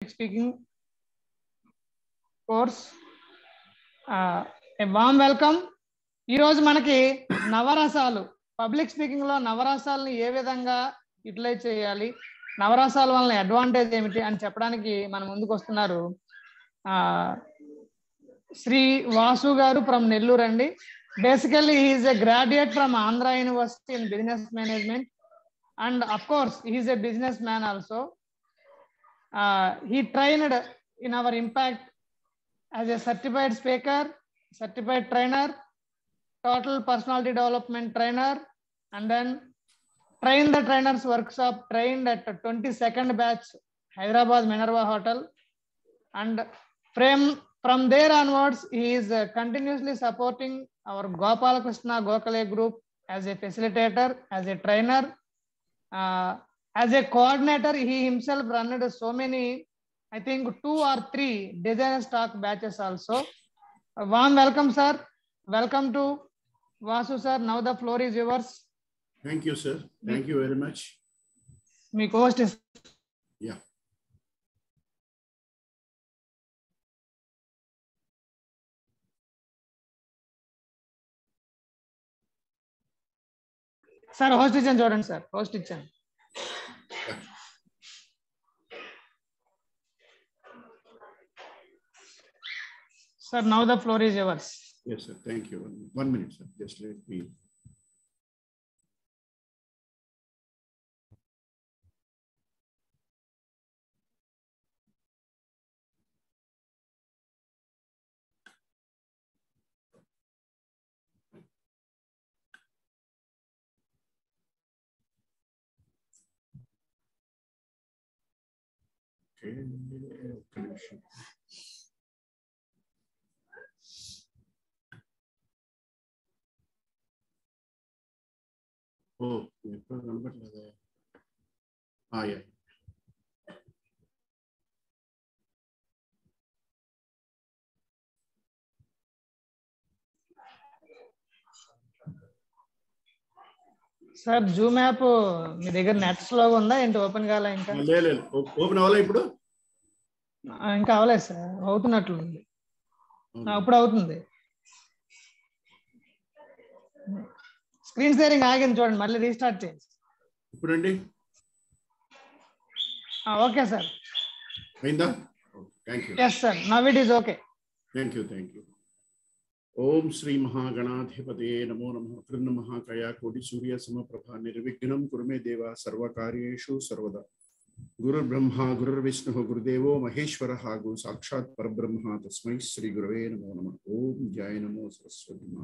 Public speaking course warm welcome ఈరోజు మనకి నవరసాలు పబ్లిక్ స్పీకింగ్ లో నవరసాలని ఏ విధంగా యూటిలైజ్ చేయాలి నవరసాల వలన అడ్వాంటేజ్ ఏమిటి అని చెప్పడానికి మన ముందుకు వస్తున్నారు ఆ శ్రీ వాసు గారు ఫ్రమ్ నెల్లూరు అండి basically he is a graduate from Andhra university in business management and of course he is a business man also he trained in our impact as a certified speaker certified trainer total personality development trainer and then train the trainers workshop trained at 22nd batch hyderabad minerva hotel and from from there onwards he is uh, continuously supporting our gopala krishna gokale group as a facilitator as a trainer uh, as a coordinator he himself run so many i think two or three design stock batches also a warm welcome sir welcome to Vasu sir, now the floor is yours. Thank you, sir. Thank you very much. మీ కోస్ట్ Yeah. Sir host ఇచ్చాను చూడండి sir host ఇచ్చాను sir now the floor is yours Yes, sir. Thank you. One- One minute, sir. Just let me. Okay, ఒక్క నిమిషం. ఓ ఎప్పుడు కనపట్లేదే ఆ, యా సార్ జూమ్ యాప్ మీ దగ్గర నెట్ స్లో ఉందా ఏంటి ఓపెన్ కాలే ఇంకా లేదు లేదు ఓపెన్ అవ్వాలా ఇప్పుడు ఆ, ఇంకా అవ్వలేదు సార్ అవుతున్నట్లుంది ఆ, ఇప్పుడు అవుతుంది స్క్రీన్ షేరింగ్ ఆగింది చూడండి మళ్ళీ రీస్టార్ట్ చేయండి ఇప్పుడండి ఓకే సార్ అయిందా thank you yes sir now it is okay thank you thank you ఓం శ్రీ మహాగణాధిపతే నమో నమ కృష్ణ మహాకయా కోటి సూర్య సమప్రభ నిర్విఘ్నం కురుమే దేవ సర్వకార్యేషు సర్వదా గురు బ్రహ్మ గురు విష్ణు గురుదేవో మహేశ్వర ಹಾಗೂ సాక్షాత్ పరబ్రహ్మ తస్మై శ్రీ గురవే నమో నమ ఓం జయ నమో సరస్వతి మా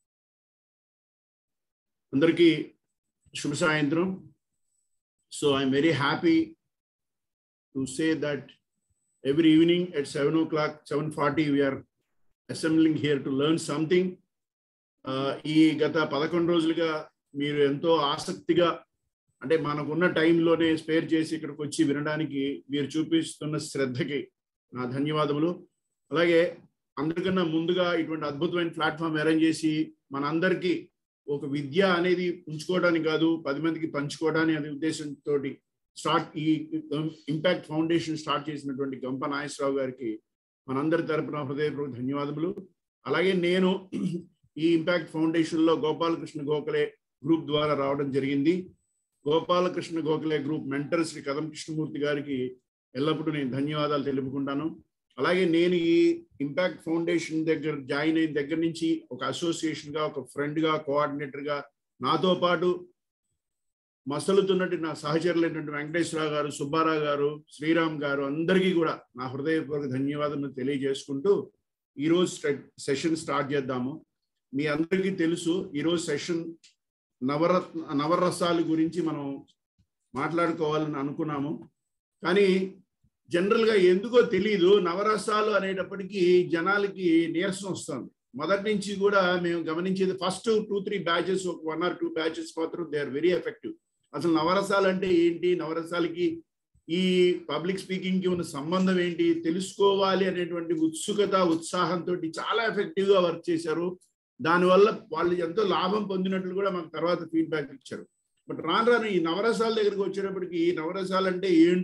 అందరికీ శుభ సాయంత్రం so I'm very happy to say that every evening at 7 o'clock 7.40 we are assembling here to learn something Uh, ఈ గత పదకొండు రోజులుగా మీరు ఎంతో ఆసక్తిగా అంటే మనకున్న టైంలోనే స్పేర్ చేసి ఇక్కడికి వచ్చి వినడానికి మీరు చూపిస్తున్న శ్రద్ధకి నా ధన్యవాదములు అలాగే అందరికన్నా ముందుగా ఇటువంటి అద్భుతమైన ప్లాట్ఫామ్ అరేంజ్ చేసి మనందరికీ ఒక విద్య అనేది ఉంచుకోవడానికి కాదు పది మందికి పంచుకోవడానికి అనే ఉద్దేశంతో స్టార్ట్ ఈ ఇంపాక్ట్ ఫౌండేషన్ స్టార్ట్ చేసినటువంటి గంప నాగేశ్వరరావు గారికి మనందరి తరపున హృదయపూర్వక ధన్యవాదములు అలాగే నేను ఈ ఇంపాక్ట్ ఫౌండేషన్ లో గోపాలకృష్ణ గోఖలే గ్రూప్ ద్వారా రావడం జరిగింది గోపాలకృష్ణ గోఖలే గ్రూప్ మెంటర్ శ్రీ కదం కృష్ణమూర్తి గారికి ఎల్లప్పుడూ నేను ధన్యవాదాలు తెలుపుకుంటాను అలాగే నేను ఈ ఇంపాక్ట్ ఫౌండేషన్ దగ్గర జాయిన్ అయిన దగ్గర నుంచి ఒక అసోసియేషన్ గా ఒక ఫ్రెండ్ గా కోఆర్డినేటర్ గా నాతో పాటు మసలుతున్నట్టు నా సహచరులైనటువంటి వెంకటేశ్వరరావు గారు సుబ్బారావు గారు శ్రీరామ్ గారు అందరికీ కూడా నా హృదయపూర్వక ధన్యవాదాలు తెలియజేసుకుంటూ ఈరోజు సెషన్ స్టార్ట్ చేద్దాము మీ అందరికీ తెలుసు ఈరోజు సెషన్ నవరత్న నవరసాల గురించి మనం మాట్లాడుకోవాలని అనుకున్నాము కానీ జనరల్గా ఎందుకో తెలియదు నవరసాలు అనేటప్పటికీ జనాలకి నీరసం వస్తుంది మొదటి నుంచి కూడా మేము గమనించేది ఫస్ట్ టూ త్రీ బ్యాచెస్ ఒక వన్ ఆర్ టూ బ్యాచెస్ మాత్రం దే ఆర్ వెరీ ఎఫెక్టివ్ అసలు నవరసాలు అంటే ఏంటి నవరసాలకి ఈ పబ్లిక్ స్పీకింగ్ కి ఉన్న సంబంధం ఏంటి తెలుసుకోవాలి అనేటువంటి ఉత్సుకత ఉత్సాహంతో చాలా ఎఫెక్టివ్ గా వర్క్ చేశారు దానివల్ల వాళ్ళు ఎంతో లాభం పొందినట్లు కూడా మాకు తర్వాత ఫీడ్బ్యాక్ ఇచ్చారు బట్ రాను రాను ఈ నవరసాల దగ్గరికి వచ్చేటప్పటికి ఈ నవరసాలు అంటే ఏంటో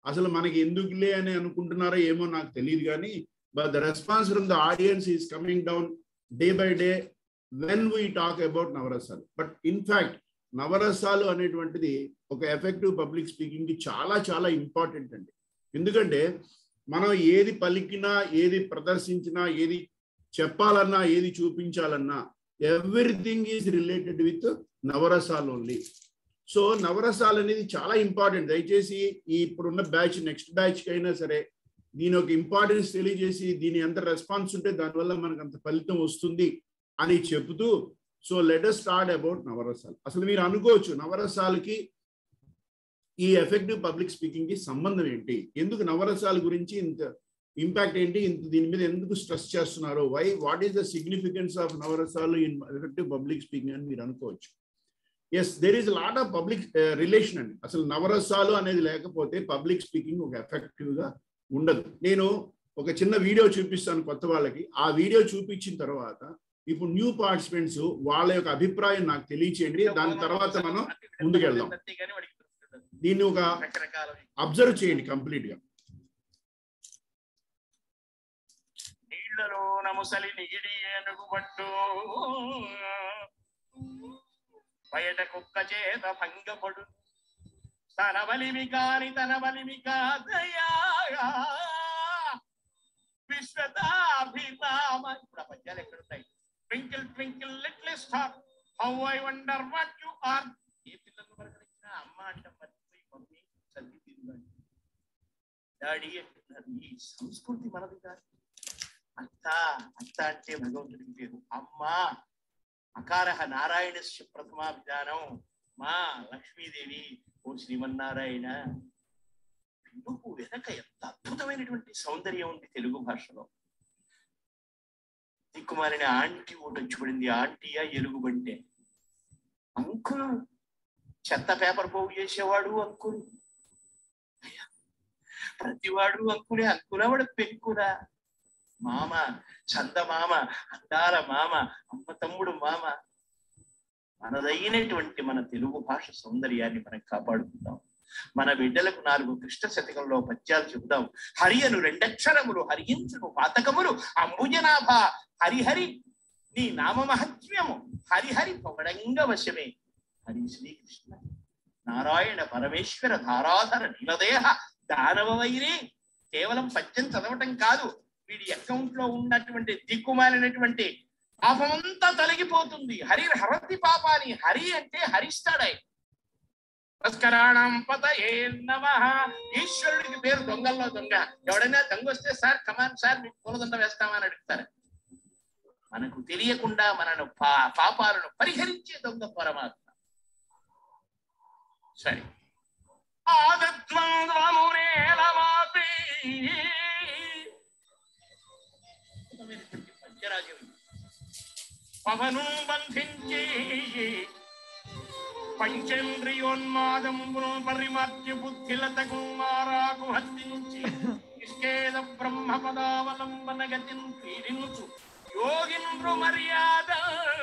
అసలు మనకి ఎందుకులే అని అనుకుంటున్నారో ఏమో నాకు తెలియదు కానీ but the response from the audience is coming down day by day when we talk about నవరసాలు బట్ ఇన్ఫాక్ట్ నవరసాలు అనేటువంటిది ఒక ఎఫెక్టివ్ పబ్లిక్ స్పీకింగ్ కి చాలా చాలా ఇంపార్టెంట్ అండి ఎందుకంటే మనం ఏది పలికినా ఏది ప్రదర్శించినా ఏది చెప్పాలన్నా ఏది చూపించాలన్నా ఎవ్రీథింగ్ ఈజ్ రిలేటెడ్ విత్ నవరసాలు ఓన్లీ సో నవరసాలు అనేది చాలా ఇంపార్టెంట్ దయచేసి ఈ ఇప్పుడున్న బ్యాచ్ నెక్స్ట్ బ్యాచ్కి అయినా సరే దీని ఒక ఇంపార్టెన్స్ తెలియజేసి దీని ఎంత రెస్పాన్స్ ఉంటే దానివల్ల మనకు అంత ఫలితం వస్తుంది అని చెబుతూ సో లెట్ స్టార్ట్ అబౌట్ నవరసాలు అసలు మీరు అనుకోవచ్చు నవరసాలకి ఈ ఎఫెక్టివ్ పబ్లిక్ స్పీకింగ్ కి సంబంధం ఏంటి ఎందుకు నవరసాల గురించి ఇంత ఇంపాక్ట్ ఏంటి ఇంత దీని మీద ఎందుకు స్ట్రెస్ చేస్తున్నారు why what is the significance of నవరసాలు ఇన్ ఎఫెక్టివ్ పబ్లిక్ స్పీకింగ్ అని మీరు అనుకోవచ్చు yes there is lot of public relation అండి అసలు నవరసాలు అనేది లేకపోతే పబ్లిక్ స్పీకింగ్ ఒక ఎఫెక్టివ్ గా ఉండదు నేను ఒక చిన్న వీడియో చూపిస్తాను కొత్త వాళ్ళకి ఆ వీడియో చూపించిన తర్వాత ఇప్పుడు న్యూ పార్టిసిపెంట్స్ వాళ్ళ యొక్క అభిప్రాయం నాకు తెలియచేయండి దాని తర్వాత మనం ముందుకెళ్దాం. దీన్ని ఒక రకరకాల అబ్జర్వ్ చేయండి కంప్లీట్ గా నీళ్లలోన ముసలి నిగిడి ఏనుగు పట్టు బయట కుక్క చేత భంగపడు తన బలిమి కాని తన బలిమి కాదయా విశ్వతాభిరామ ఇప్పుడు ఆ పద్యాలు ఎక్కడున్నాయి twinkle twinkle little star how I wonder what you are ఏ పిల్లలు పలకరించిన అమ్మ అంట మర్చిపోయి మమ్మీ చదివి తిరిగాడు డాడీ అంటున్నారు ఈ సంస్కృతి మనది కాదు అత్త అత్త అంటే భగవంతుడికి పేరు అమ్మ అకారహ నారాయణస్య ప్రథమా విధానం మా లక్ష్మీదేవి ఓ శ్రీమన్నారాయణ ఎందుకు వెనక ఎంత అద్భుతమైనటువంటి సౌందర్యం ఉంది తెలుగు భాషలో దిక్కుమాలిన ఆంటీ ఒకటి వచ్చి పడింది ఆంటీయా ఎలుగుబంటే అంకులు చెత్త పేపర్ పోగు చేసేవాడు అంకులు అయ్యా, ప్రతివాడు అంకులే అంకులవాడు పెంకురా మామ చందమామ అందాల మామ అమ్మ తమ్ముడు మామ మనదైనటువంటి మన తెలుగు భాష సౌందర్యాన్ని మనం కాపాడుకుందాం మన బిడ్డలకు నాలుగు కృష్ణ శతకంలో పద్యాలు చెబుదాం హరి అను రెండక్షరములు హరించును పాతకములు అంబుజనాభ హరిహరి నీ నామ మహత్మ్యము హరిహరి పొగడంగ వశమే హరి శ్రీకృష్ణ నారాయణ పరమేశ్వర ధారాధర నీలదేహ దానవ వైరి కేవలం పద్యం చదవటం కాదు వీడి అకౌంట్ లో ఉన్నటువంటి దిక్కుమాలినటువంటి పాపమంతా తొలగిపోతుంది హరి హరతి పాపాని హరి అంటే హరిస్తాడై తస్కరాణం పతయే నమ ఈశ్వరుడికి పేరు దొంగల్లో దొంగ ఎవడైనా దొంగ వస్తే సార్ కమాన్ సార్ మీకు పూలదండ వేస్తామని అడుగుతారు మనకు తెలియకుండా మనను పా పాపాలను పరిహరించే దొంగ పరమాత్మ సరే ఆదద్వంద్వమునేలమాపి పంచరాజ్యం పవను బంధించి పంచేంద్రియోన్మాదమును పరిమార్చి బుద్ధిలతకు మారాకు హత్తించి నిష్కేద బ్రహ్మ పదావలంబన గతిని పీడించు యోగింద్రు మర్యాద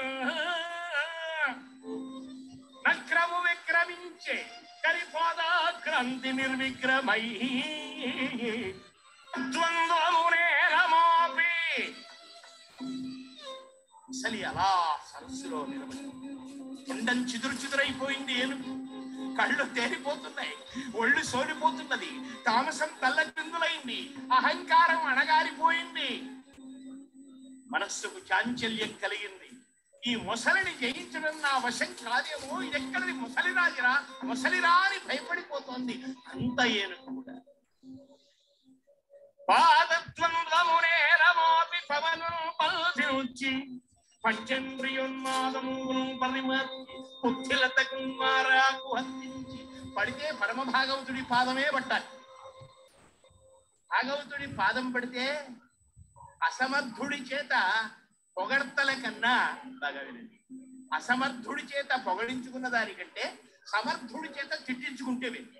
నక్రము విక్రమించే కరిపాదాక్రాంతి నిర్విక్రమై ద్వంద్వమునే రమాపి అసలు అలా సరస్సులో నిలబడి ఎండం చిదురు చిదురైపోయింది ఏనుగు కళ్ళు తేలిపోతున్నాయి ఒళ్ళు సోలిపోతున్నది తామసం తల్లకిందులైంది అహంకారం అణగారిపోయింది మనస్సుకు చాంచల్యం కలిగింది ఈ మొసలిని జయించడం నా వశం కాదేమో ఎక్కడిది ముసలి రాజురా ముసలిరా అని భయపడిపోతోంది అంత ఏనుగు కూడా పాదద్వంద్వమునే రమోపి పవనం పల్చి పంచేంద్రియోన్మాదమును పరిమర్చి బుద్ధిలతకు మారాకు హత్తించి పడితే పరమ భాగవతుడి పాదమే పట్టాలి భాగవతుడి పాదం పడితే అసమర్థుడి చేత పొగడ్తల కన్నా బాగా వినండి అసమర్థుడి చేత పొగడించుకున్న దానికంటే సమర్థుడి చేత తిట్టించుకుంటే విని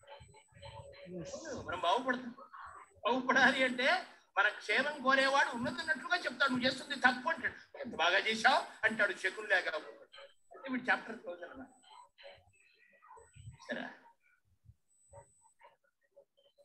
మనం బాగుపడతాం బాగుపడాలి అంటే మన క్షేమం కోరేవాడు ఉన్నతున్నట్లుగా చెప్తాడు నువ్వు చేస్తుంది తప్పు అంటాడు ఎంత బాగా చేశావు అంటాడు శకులు లేక అంటే వీడు చాప్టర్ క్లోజ్ అన్నమాట సరే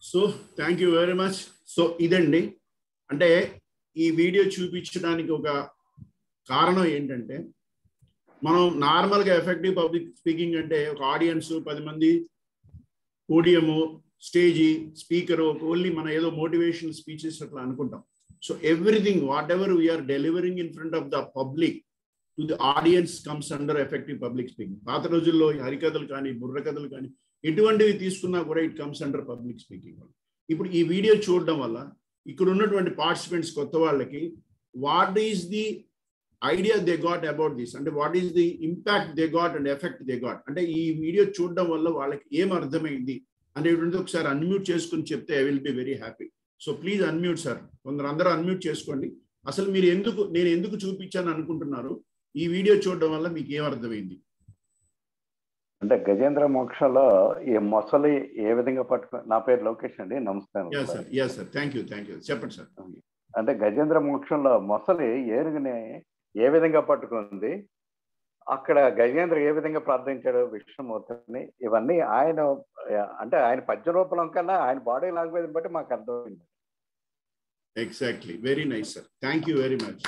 so thank you very much so ఇదండి అంటే ఈ వీడియో చూపించడానికి ఒక కారణం ఏంటంటే మనం నార్మల్గా ఎఫెక్టివ్ పబ్లిక్ స్పీకింగ్ అంటే ఒక ఆడియన్స్ పది మంది పోడియము స్టేజీ స్పీకరు ఓన్లీ మన ఏదో మోటివేషనల్ స్పీచెస్ అట్లా అనుకుంటాం so everything whatever we're delivering in front of the public to the audience comes under effective public speaking పాత రోజుల్లో ఈ హరికథలు కానీ బుర్ర కథలు కానీ ఎటువంటివి తీసుకున్నా కూడా it comes under public speaking ఇప్పుడు ఈ వీడియో చూడడం వల్ల ఇక్కడ ఉన్నటువంటి పార్టిసిపెంట్స్ కొత్త వాళ్ళకి what is the idea they got about this అంటే what is the impact they got and effect they got అంటే ఈ వీడియో చూడడం వల్ల వాళ్ళకి ఏం అర్థమైంది అనేటువంటిది ఒకసారి అన్మ్యూట్ చేసుకుని చెప్తే I will be very happy so please unmute sir కొందరు అందరూ అన్మ్యూట్ చేసుకోండి అసలు మీరు ఎందుకు నేను ఎందుకు చూపించాను అనుకుంటున్నారు ఈ వీడియో చూడడం వల్ల మీకు ఏం అర్థమైంది అంటే గజేంద్ర మోక్షంలో ఈ మొసలి ఏ విధంగా పట్టుకు నా పేరు లోకేష్ అండి నమస్కారం yeah sir yeah sir thank you thank you చెప్పండి సార్ అంటే గజేంద్ర మోక్షంలో మొసలి ఏనుగుని ఏ విధంగా పట్టుకుంది అక్కడ గజేంద్ర ఏ విధంగా ప్రార్థించాడు విష్ణుమూర్తిని ఇవన్నీ ఆయన అంటే ఆయన పద్య రూపం కన్నా ఆయన బాడీ లాంగ్వేజ్ బట్టి మాకు అర్థమైంది exactly very nice sir thank you very much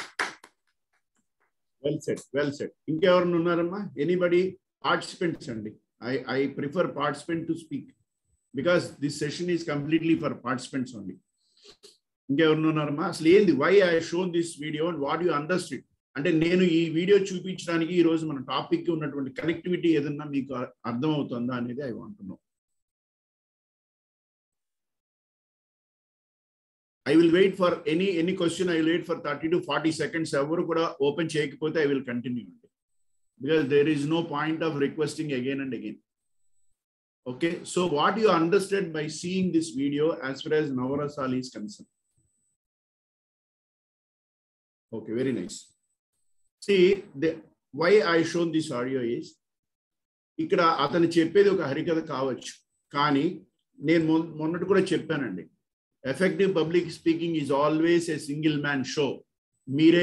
well set well set ఇంకెవరైనా ఉన్నారమ్మా ఎనీబడి పార్టిసిపెంట్స్ అండి I I prefer participant to speak because this session is completely for participants only ఇంకెవరు ఉన్నారమ్మా అసలు ఏంది why I show this video and what you understood అంటే నేను ఈ వీడియో చూపించడానికి ఈ రోజు మన టాపిక్ కి ఉన్నటువంటి కనెక్టివిటీ ఏదన్నా మీకు అర్థమవుతుందా అనేది ఐ వాంటున్నాం I will wait for any any question I will wait for thirty to forty seconds ఎవరు కూడా ఓపెన్ చేయకపోతే ఐ విల్ కంటిన్యూ అండి because there is no point of requesting again and again. Okay, so what you understood by seeing this video as far as Navarasal is concerned. Okay, very nice. See, the, why I shown this audio is, ఇక్కడ అతను చెప్పేది ఒక హరికథ కావచ్చు కానీ నేను మొన్నటి కూడా చెప్పానండి effective public speaking is always a single man show మీరే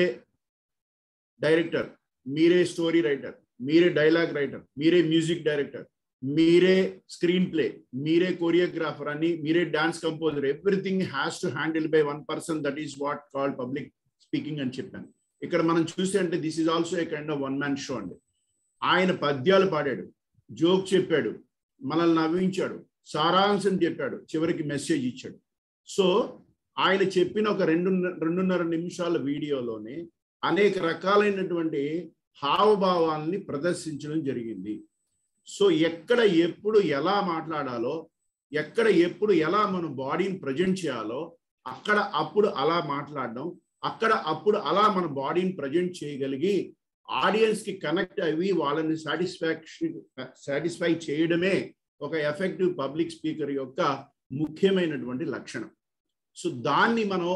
డైరెక్టర్ మీరే స్టోరీ రైటర్ మీరే డైలాగ్ రైటర్ మీరే మ్యూజిక్ డైరెక్టర్ మీరే స్క్రీన్ ప్లే మీరే కొరియోగ్రాఫర్ అని మీరే dance composer everything has to handle by one person that is what called public speaking అని చెప్పాను ఇక్కడ మనం చూస్తే అంటే this is also a kind of one man show అండి ఆయన పద్యాలు పాడాడు జోక్ చెప్పాడు మనల్ని నవ్వించాడు సారాంశం చెప్పాడు చివరికి మెసేజ్ ఇచ్చాడు సో ఆయన చెప్పిన ఒక రెండు రెండున్నర నిమిషాల వీడియోలోనే అనేక రకాలైనటువంటి హావభావాల్ని ప్రదర్శించడం జరిగింది సో ఎక్కడ ఎప్పుడు ఎలా మాట్లాడాలో ఎక్కడ ఎప్పుడు ఎలా మన బాడీని ప్రజెంట్ చేయాలో అక్కడ అప్పుడు అలా మాట్లాడడం అక్కడ అప్పుడు అలా మన బాడీని ప్రజెంట్ చేయగలిగి ఆడియన్స్ కి కనెక్ట్ అవి వాళ్ళని సాటిస్ఫాక్షన్ సాటిస్ఫై చేయడమే ఒక ఎఫెక్టివ్ పబ్లిక్ స్పీకర్ యొక్క ముఖ్యమైనటువంటి లక్షణం సో దాన్ని మనం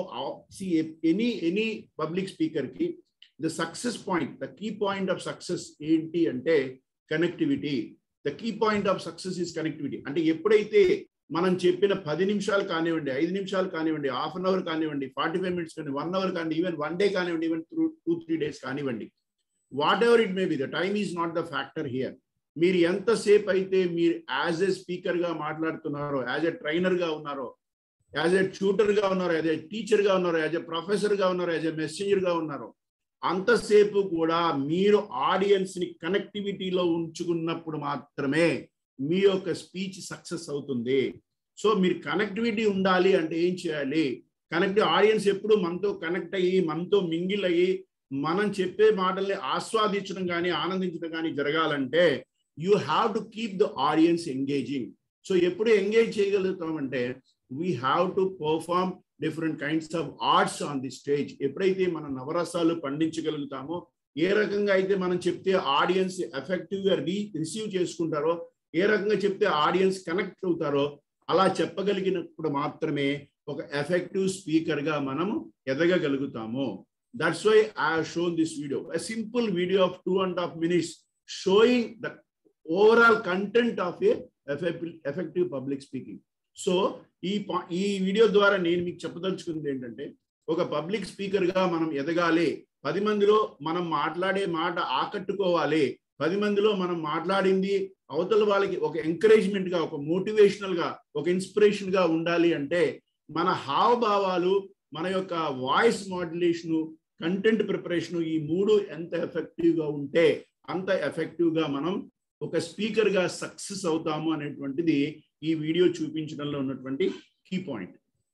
ఎనీ ఎనీ పబ్లిక్ స్పీకర్ కి the success point the key point of success ఏంటి అంటే connectivity the key point of success is connectivity అంటే ఎప్పుడైతే మనం చెప్పిన పది నిమిషాలు కానివ్వండి ఐదు నిమిషాలు కానివ్వండి హాఫ్ అన్ అవర్ కానివ్వండి ఫార్టీ ఫైవ్ మినిట్స్ కానీ వన్ అవర్ కానీ ఈవెన్ వన్ డే కానివ్వండి even two two three days కానివ్వండి whatever it may be the time is not the factor here మీరు ఎంతసేపు అయితే మీరు యాజ్ ఎ స్పీకర్ గా మాట్లాడుతున్నారో యాజ్ ఎ ట్రైనర్ గా ఉన్నారో యాజ్ ఎ ట్యూటర్ గా ఉన్నారో యాజ్ ఎ టీచర్ గా ఉన్నారో యాజ్ ఎ ప్రొఫెసర్ గా ఉన్నారో యాజ్ ఎ మెసేంజర్ గా ఉన్నారో అంతసేపు కూడా మీరు ఆడియన్స్ ని కనెక్టివిటీలో ఉంచుకున్నప్పుడు మాత్రమే మీ యొక్క స్పీచ్ సక్సెస్ అవుతుంది సో మీరు కనెక్టివిటీ ఉండాలి అంటే ఏం చేయాలి కనెక్ట్ ఆడియన్స్ ఎప్పుడు మనతో కనెక్ట్ అయ్యి మనతో మింగిల్ అయ్యి మనం చెప్పే మాటల్ని ఆస్వాదించడం కానీ ఆనందించడం కానీ జరగాలంటే you have to keep the audience engaging so ఎప్పుడు ఎంగేజ్ చేయగలుగుతామంటే we have to perform different kinds of arts on the stage ఎప్పుడైతే మనం నవరసాలు పండించగలుగుతామో ఏ రకంగా అయితే మనం చెప్తే ఆడియన్స్ ఎఫెక్టివ్ గా రీ రిసీవ్ చేసుకుంటారో ఏ రకంగా చెప్తే ఆడియన్స్ కనెక్ట్ అవుతారో అలా చెప్పగలిగినప్పుడు మాత్రమే ఒక ఎఫెక్టివ్ స్పీకర్ గా మనము ఎదగగలుగుతాము that's why I shown this video a simple video of two and half minutes showing the overall content of a effective public speaking so ఈ ఈ వీడియో ద్వారా నేను మీకు చెప్పదలుచుకుంది ఏంటంటే ఒక పబ్లిక్ స్పీకర్ గా మనం ఎదగాలి పది మందిలో మనం మాట్లాడే మాట ఆకట్టుకోవాలి పది మందిలో మనం మాట్లాడింది అవతల వాళ్ళకి ఒక ఎంకరేజ్మెంట్ గా ఒక మోటివేషనల్ గా ఒక ఇన్స్పిరేషన్ గా ఉండాలి అంటే మన హావభావాలు మన యొక్క వాయిస్ మాడ్యులేషన్ కంటెంట్ ప్రిపరేషన్ ఈ మూడు ఎంత ఎఫెక్టివ్ గా ఉంటే అంత ఎఫెక్టివ్ గా మనం ఒక స్పీకర్ గా సక్సెస్ అవుతాము అనేటువంటిది ఈ వీడియో చూపించడంలో ఉన్నటువంటి కీ పాయింట్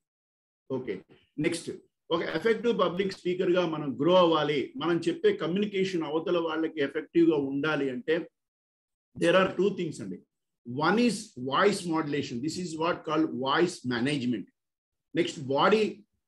ఓకే నెక్స్ట్ ఒక ఎఫెక్టివ్ పబ్లిక్ స్పీకర్ గా మనం గ్రో అవ్వాలి మనం చెప్పే కమ్యూనికేషన్ అవతల వాళ్ళకి ఎఫెక్టివ్ గా ఉండాలి అంటే దేర్ ఆర్ టూ థింగ్స్ అండి one is voice modulation this is what call voice management next body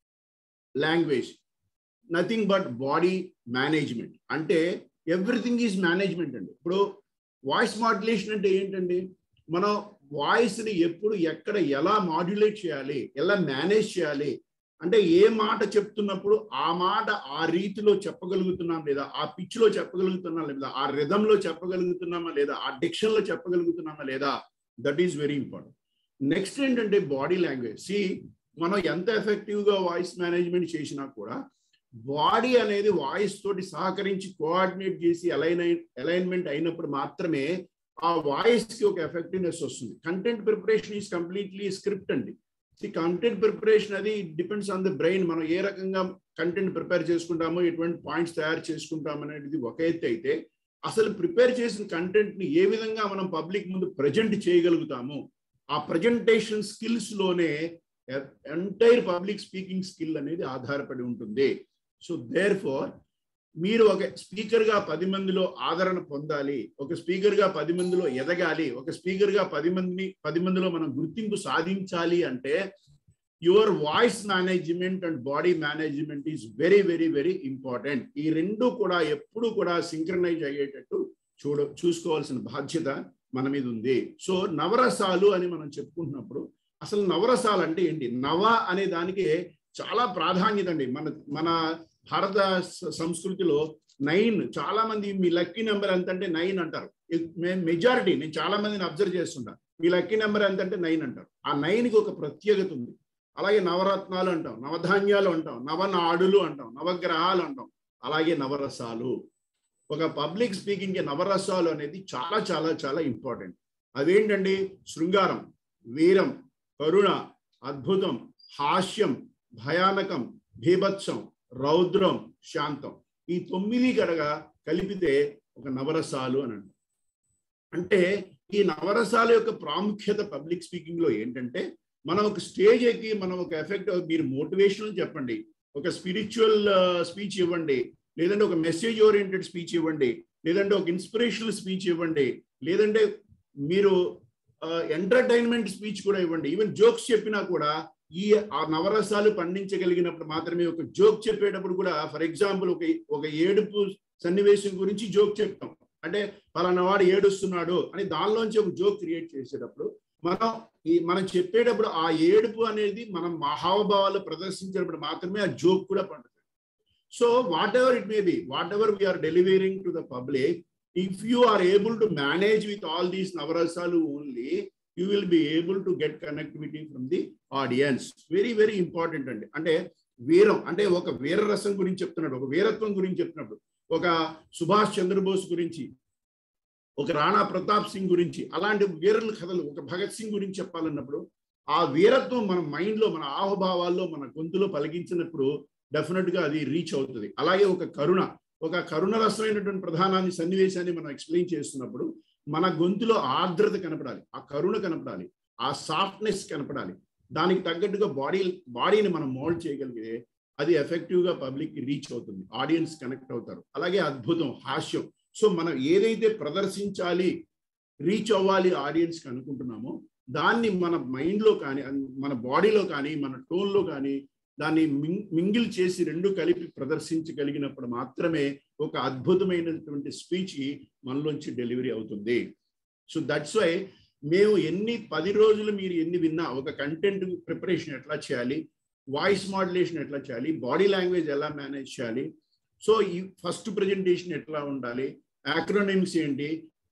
language nothing but body management అంటే ఎవ్రీథింగ్ ఈజ్ మేనేజ్మెంట్ అండి ఇప్పుడు వాయిస్ మాడ్యులేషన్ అంటే ఏంటండి మనం వాయిస్ని ఎప్పుడు ఎక్కడ ఎలా మాడ్యులేట్ చేయాలి ఎలా మేనేజ్ చేయాలి అంటే ఏ మాట చెప్తున్నప్పుడు ఆ మాట ఆ రీతిలో చెప్పగలుగుతున్నాం లేదా ఆ పిచ్లో చెప్పగలుగుతున్నాం లేదా ఆ రిధంలో చెప్పగలుగుతున్నామా లేదా ఆ డిక్షన్లో చెప్పగలుగుతున్నామా లేదా that is very important next ఏంటంటే బాడీ లాంగ్వేజ్ సి మనం ఎంత ఎఫెక్టివ్గా వాయిస్ మేనేజ్మెంట్ చేసినా కూడా బాడీ అనేది వాయిస్ తోటి సహకరించి కోఆర్డినేట్ చేసి అలైన్ అలైన్మెంట్ అయినప్పుడు మాత్రమే ఆ వాయిస్ కి ఒక ఎఫెక్టివ్నెస్ వస్తుంది content preparation is completely script అండి కంటెంట్ ప్రిపరేషన్ అది డిపెండ్స్ ఆన్ ద బ్రెయిన్ మనం ఏ రకంగా కంటెంట్ ప్రిపేర్ చేసుకుంటామో ఎటువంటి పాయింట్స్ తయారు చేసుకుంటాం అనేది ఒక ఎత్తు అయితే అసలు ప్రిపేర్ చేసిన కంటెంట్ ని ఏ విధంగా మనం పబ్లిక్ ముందు ప్రజెంట్ చేయగలుగుతాము ఆ ప్రజెంటేషన్ స్కిల్స్ లోనే ఎంటైర్ పబ్లిక్ స్పీకింగ్ స్కిల్ అనేది ఆధారపడి ఉంటుంది సో దేర్ ఫోర్ మీరు ఒక స్పీకర్ గా పది మందిలో ఆదరణ పొందాలి ఒక స్పీకర్ గా పది మందిలో ఎదగాలి ఒక స్పీకర్ గా పది మందిని పది మందిలో మనం గుర్తింపు సాధించాలి అంటే your voice management and body management is very very very important ఈ రెండు కూడా ఎప్పుడు కూడా సింక్రనైజ్ అయ్యేటట్టు చూడ చూసుకోవాల్సిన బాధ్యత మన మీద ఉంది సో నవరసాలు అని మనం చెప్పుకుంటున్నప్పుడు అసలు నవరసాలు అంటే ఏంటి నవ అనే దానికి చాలా ప్రాధాన్యత అండి మన మన భారత సంస్కృతిలో నైన్ చాలా మంది మీ లక్కీ నెంబర్ ఎంత అంటే నైన్ అంటారు మెజారిటీ నేను చాలా మందిని అబ్జర్వ్ చేస్తుంటా మీ లక్కీ నెంబర్ ఎంత అంటే నైన్ అంటారు ఆ నైన్కి ఒక ప్రత్యేకత ఉంది అలాగే నవరత్నాలు అంటాం నవధాన్యాలు అంటాం నవనాడులు అంటాం నవగ్రహాలు అంటాం అలాగే నవరసాలు ఒక పబ్లిక్ స్పీకింగ్ నవరసాలు అనేది చాలా చాలా చాలా ఇంపార్టెంట్ అవేంటండి శృంగారం వీరం కరుణ అద్భుతం హాస్యం భయానకం భీభత్సం రౌద్రం శాంతం ఈ తొమ్మిది కడగా కలిపితే ఒక నవరసాలు అని అంటారు అంటే ఈ నవరసాల యొక్క ప్రాముఖ్యత పబ్లిక్ స్పీకింగ్ లో ఏంటంటే మనం ఒక స్టేజ్ ఎక్కి మనం ఒక ఎఫెక్ట్ మీరు మోటివేషనల్ చెప్పండి ఒక స్పిరిచువల్ స్పీచ్ ఇవ్వండి లేదంటే ఒక మెసేజ్ ఓరియంటెడ్ స్పీచ్ ఇవ్వండి లేదంటే ఒక ఇన్స్పిరేషనల్ స్పీచ్ ఇవ్వండి లేదంటే మీరు ఎంటర్టైన్మెంట్ స్పీచ్ కూడా ఇవ్వండి ఈవెన్ జోక్స్ చెప్పినా కూడా ఈ ఆ నవరసాలు పండించగలిగినప్పుడు మాత్రమే ఒక జోక్ చెప్పేటప్పుడు కూడా ఫర్ ఎగ్జాంపుల్ ఒక ఒక ఏడుపు సన్నివేశం గురించి జోక్ చెప్తాం అంటే పలానా వాడు ఏడుస్తున్నాడు అని దానిలోంచి ఒక జోక్ క్రియేట్ చేసేటప్పుడు మనం ఈ మనం చెప్పేటప్పుడు ఆ ఏడుపు అనేది మనం హావభావాలు ప్రదర్శించినప్పుడు మాత్రమే ఆ జోక్ కూడా పండుతుంది so whatever it may be whatever we're delivering to the public if you are able to manage with all these నవరసాలు only you will be able to get connectivity from the audience very very important అండి అంటే వీరం అంటే ఒక వీరరసం గురించి చెప్తున్నాడు ఒక వీరత్వం గురించి చెప్తున్నప్పుడు ఒక సుభాష్ చంద్రబోస్ గురించి ఒక రాణా ప్రతాప్ సింగ్ గురించి అలాంటి వీరుల కథలు ఒక భగత్ సింగ్ గురించి చెప్పాలన్నప్పుడు ఆ వీరత్వం మన మైండ్ లో మన ఆహభావాల్లో మన గొంతులో పలికించినప్పుడు డెఫినెట్ గా అది రీచ్ అవుతుంది అలాగే ఒక కరుణ ఒక కరుణరసమైనటువంటి ప్రధానాన్ని సన్నివేశాన్ని మనం ఎక్స్ప్లెయిన్ చేస్తున్నప్పుడు మన గొంతులో ఆర్ద్రత కనపడాలి ఆ కరుణ కనపడాలి ఆ సాఫ్ట్నెస్ కనపడాలి దానికి తగ్గట్టుగా బాడీ బాడీని మనం మోల్డ్ చేయగలిగితే అది ఎఫెక్టివ్ గా పబ్లిక్ రీచ్ అవుతుంది ఆడియన్స్ కనెక్ట్ అవుతారు అలాగే అద్భుతం హాస్యం సో మనం ఏదైతే ప్రదర్శించాలి రీచ్ అవ్వాలి ఆడియన్స్కి అనుకుంటున్నామో దాన్ని మన మైండ్లో కానీ మన బాడీలో కానీ మన టోన్లో కానీ దాన్ని మింగిల్ చేసి రెండు కలిపి ప్రదర్శించగలిగినప్పుడు మాత్రమే ఒక అద్భుతమైనటువంటి స్పీచ్ మనలోంచి డెలివరీ అవుతుంది సో దట్స్ వై మేము ఎన్ని పది రోజులు మీరు ఎన్ని విన్నా ఒక కంటెంట్ ప్రిపరేషన్ ఎట్లా చేయాలి వాయిస్ మాడ్యులేషన్ ఎట్లా చేయాలి బాడీ లాంగ్వేజ్ ఎలా మేనేజ్ చేయాలి సో ఈ ఫస్ట్ ప్రజెంటేషన్ ఎట్లా ఉండాలి యాక్రోనిమ్స్ ఏంటి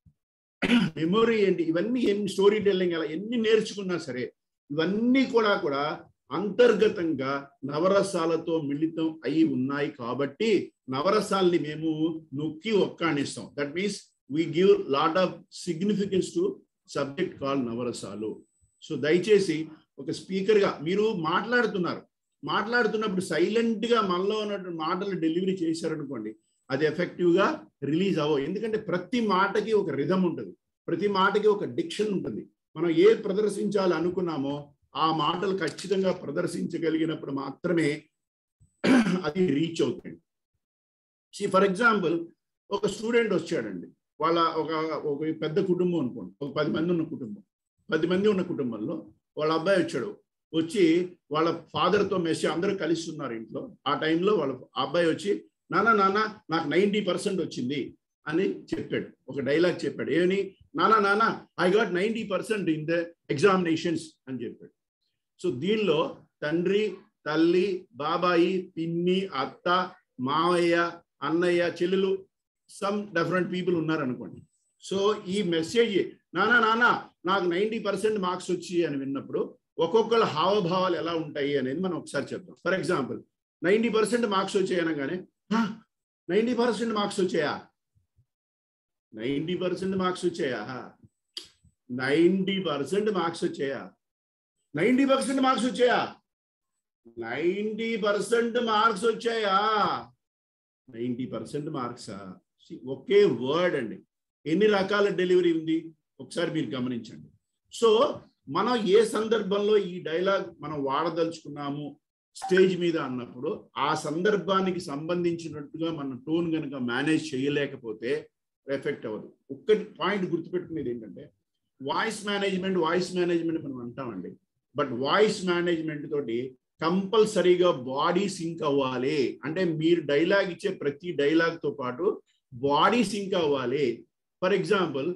మెమొరీ ఏంటి ఇవన్నీ ఎన్ని స్టోరీ టెల్లింగ్ ఎలా ఎన్ని నేర్చుకున్నా సరే ఇవన్నీ కూడా కూడా అంతర్గతంగా నవరసాలతో మిళితం అయి ఉన్నాయి కాబట్టి నవరసాల్ని మేము నొక్కి ఒక్కాణిస్తాం that means we give lot of significance to subject called నవరసాలు సో దయచేసి ఒక స్పీకర్ గా మీరు మాట్లాడుతున్నారు మాట్లాడుతున్నప్పుడు సైలెంట్ గా మనలో ఉన్నటువంటి మాటలు డెలివరీ చేశారనుకోండి అది ఎఫెక్టివ్ గా రిలీజ్ అవ్వవు ఎందుకంటే ప్రతి మాటకి ఒక రిధం ఉంటుంది ప్రతి మాటకి ఒక డిక్షన్ ఉంటుంది మనం ఏ ప్రదర్శించాలి అనుకున్నామో ఆ మాటలు ఖచ్చితంగా ప్రదర్శించగలిగినప్పుడు మాత్రమే అది రీచ్ అవుతుంది ఫర్ ఎగ్జాంపుల్ ఒక స్టూడెంట్ వచ్చాడండి వాళ్ళ ఒక ఒక పెద్ద కుటుంబం అనుకోండి ఒక పది మంది ఉన్న కుటుంబం పది మంది ఉన్న కుటుంబంలో వాళ్ళ అబ్బాయి వచ్చాడు వచ్చి వాళ్ళ ఫాదర్తో మెస్సి అందరూ కలిసి ఉన్నారు ఇంట్లో ఆ టైంలో వాళ్ళ అబ్బాయి వచ్చి నాన్న నాన్న నాకు నైంటీ పర్సెంట్ వచ్చింది అని చెప్పాడు ఒక డైలాగ్ చెప్పాడు ఏమని నానా నాన్న I got ninety percent in the examinations అని చెప్పాడు సో దీనిలో తండ్రి తల్లి బాబాయి పిన్ని అత్త మావయ్య అన్నయ్య చెల్లెలు సమ్ డిఫరెంట్ పీపుల్ ఉన్నారనుకోండి సో ఈ మెసేజ్ నానా నానా నాకు నైంటీ పర్సెంట్ మార్క్స్ వచ్చి అని విన్నప్పుడు ఒక్కొక్కళ్ళ హావభావాలు ఎలా ఉంటాయి అనేది మనం ఒకసారి చెప్తాం for example ninety percent marks వచ్చాయి అనగానే నైంటీ పర్సెంట్ మార్క్స్ వచ్చాయా నైంటీ పర్సెంట్ మార్క్స్ వచ్చాయా నైంటీ పర్సెంట్ మార్క్స్ వచ్చాయా నైంటీ పర్సెంట్ మార్క్స్ వచ్చాయా నైంటీ పర్సెంట్ మార్క్స్ వచ్చాయా నైంటీ పర్సెంట్ మార్క్సా ఒకే వర్డ్ అండి ఎన్ని రకాల డెలివరీ ఉంది ఒకసారి మీరు గమనించండి సో మనం ఏ సందర్భంలో ఈ డైలాగ్ మనం వాడదలుచుకున్నాము స్టేజ్ మీద అన్నప్పుడు ఆ సందర్భానికి సంబంధించినట్టుగా మన టోన్ కనుక మేనేజ్ చేయలేకపోతే ఎఫెక్ట్ అవ్వదు ఒక్కటి పాయింట్ గుర్తుపెట్టుకునేది ఏంటంటే వాయిస్ మేనేజ్మెంట్ వాయిస్ మేనేజ్మెంట్ మనం అంటామండి బట్ వాయిస్ మేనేజ్మెంట్ తోటి కంపల్సరీగా బాడీ సింక్ అవ్వాలి అంటే మీరు డైలాగ్ ఇచ్చే ప్రతి డైలాగ్ తో పాటు బాడీ సింక్ అవ్వాలి ఫర్ ఎగ్జాంపుల్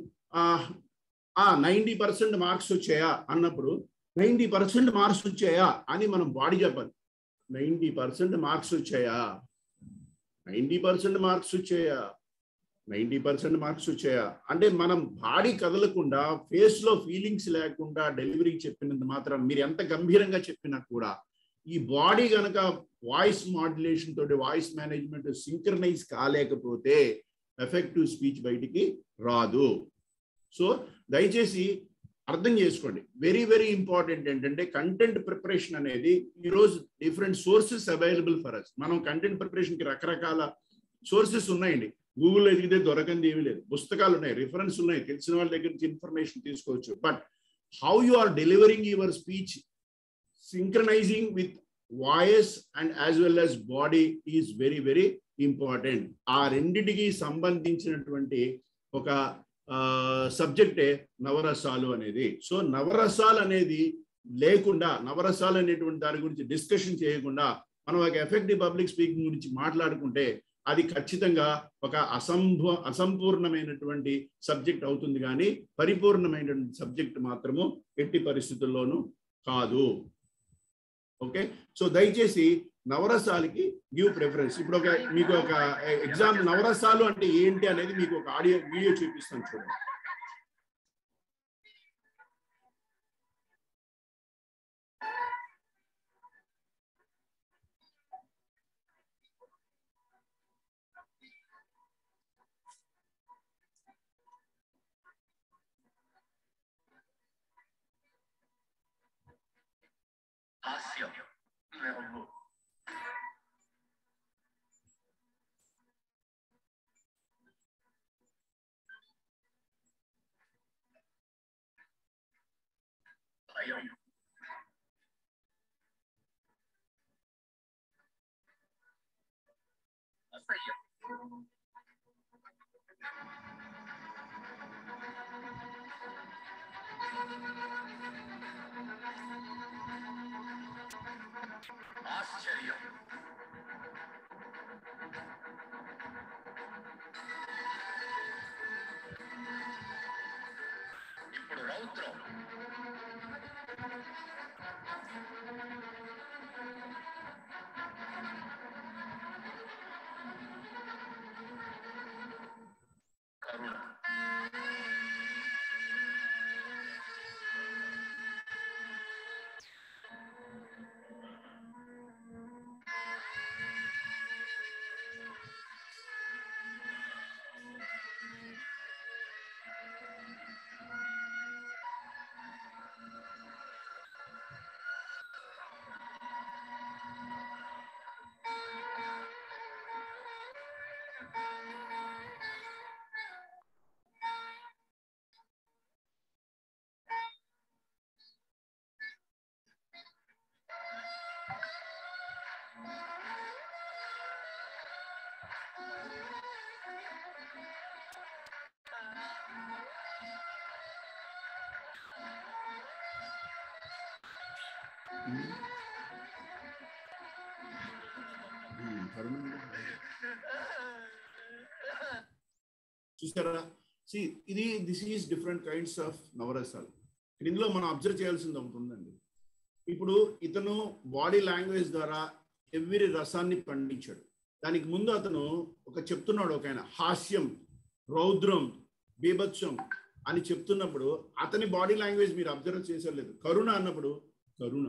ఆ నైంటీ పర్సెంట్ మార్క్స్ వచ్చాయా అన్నప్పుడు నైంటీ పర్సెంట్ మార్క్స్ వచ్చాయా అని మనం బాడీ చెప్పాలి నైంటీ పర్సెంట్ మార్క్స్ వచ్చాయా నైంటీ పర్సెంట్ మార్క్స్ వచ్చాయా నైంటీ పర్సెంట్ మార్క్స్ వచ్చాయా అంటే మనం బాడీ కదలకుండా ఫేస్ లో ఫీలింగ్స్ లేకుండా డెలివరీ చెప్పినంత మాత్రం మీరు ఎంత గంభీరంగా చెప్పినా కూడా ఈ బాడీ గనక వాయిస్ మాడ్యులేషన్ తోటి వాయిస్ మేనేజ్మెంట్ సింక్రనైజ్ కాలేకపోతే ఎఫెక్టివ్ స్పీచ్ బయటికి రాదు సో దయచేసి అర్థం చేసుకోండి వెరీ వెరీ ఇంపార్టెంట్ ఏంటంటే కంటెంట్ ప్రిపరేషన్ అనేది ఈరోజు different sources available for us మనం కంటెంట్ ప్రిపరేషన్కి రకరకాల సోర్సెస్ ఉన్నాయండి గూగుల్లో ఎదిగితే దొరకంది ఏమీ లేదు పుస్తకాలు ఉన్నాయి రిఫరెన్స్ ఉన్నాయి తెలిసిన వాళ్ళ దగ్గర నుంచి ఇన్ఫర్మేషన్ తీసుకోవచ్చు but how you are delivering your speech synchronising with voice and as well as body is very very important ఆ రెండిటికి సంబంధించినటువంటి ఒక సబ్జెక్టే నవరసాలు అనేది సో నవరసాలు అనేది లేకుండా నవరసాలు అనేటువంటి దాని గురించి డిస్కషన్ చేయకుండా మనం ఒక ఎఫెక్టివ్ పబ్లిక్ స్పీకింగ్ గురించి మాట్లాడుకుంటే అది ఖచ్చితంగా ఒక అసంభ అసంపూర్ణమైనటువంటి సబ్జెక్ట్ అవుతుంది కానీ పరిపూర్ణమైనటువంటి సబ్జెక్ట్ మాత్రము ఎట్టి పరిస్థితుల్లోనూ కాదు ఓకే సో దయచేసి నవరసాలకి గివ్ ప్రిఫరెన్స్ ఇప్పుడు ఒక మీకు ఒక ఎగ్జామ్ నవరసాలు అంటే ఏంటి అనేది మీకు ఒక ఆడియో వీడియో చూపిస్తాను చూడండి హాస్యం నవ్వు భయం అసహ్యం ఆశ్చర్యం ఇప్పుడు రౌద్రం కరుణ చూసారా సి ఇది this is different kinds of నవరసాలు ఇందులో మనం అబ్జర్వ్ చేయాల్సింది ఒకటి ఉందండి ఇప్పుడు ఇతను బాడీ లాంగ్వేజ్ ద్వారా ఎవ్రీ రసాన్ని పండించాడు దానికి ముందు అతను ఒక చెప్తున్నాడు ఒక ఆయన హాస్యం రౌద్రం బీభత్సం అని చెప్తున్నప్పుడు అతని బాడీ లాంగ్వేజ్ మీరు అబ్జర్వ్ చేసేలేదు కరుణ అన్నప్పుడు కరుణ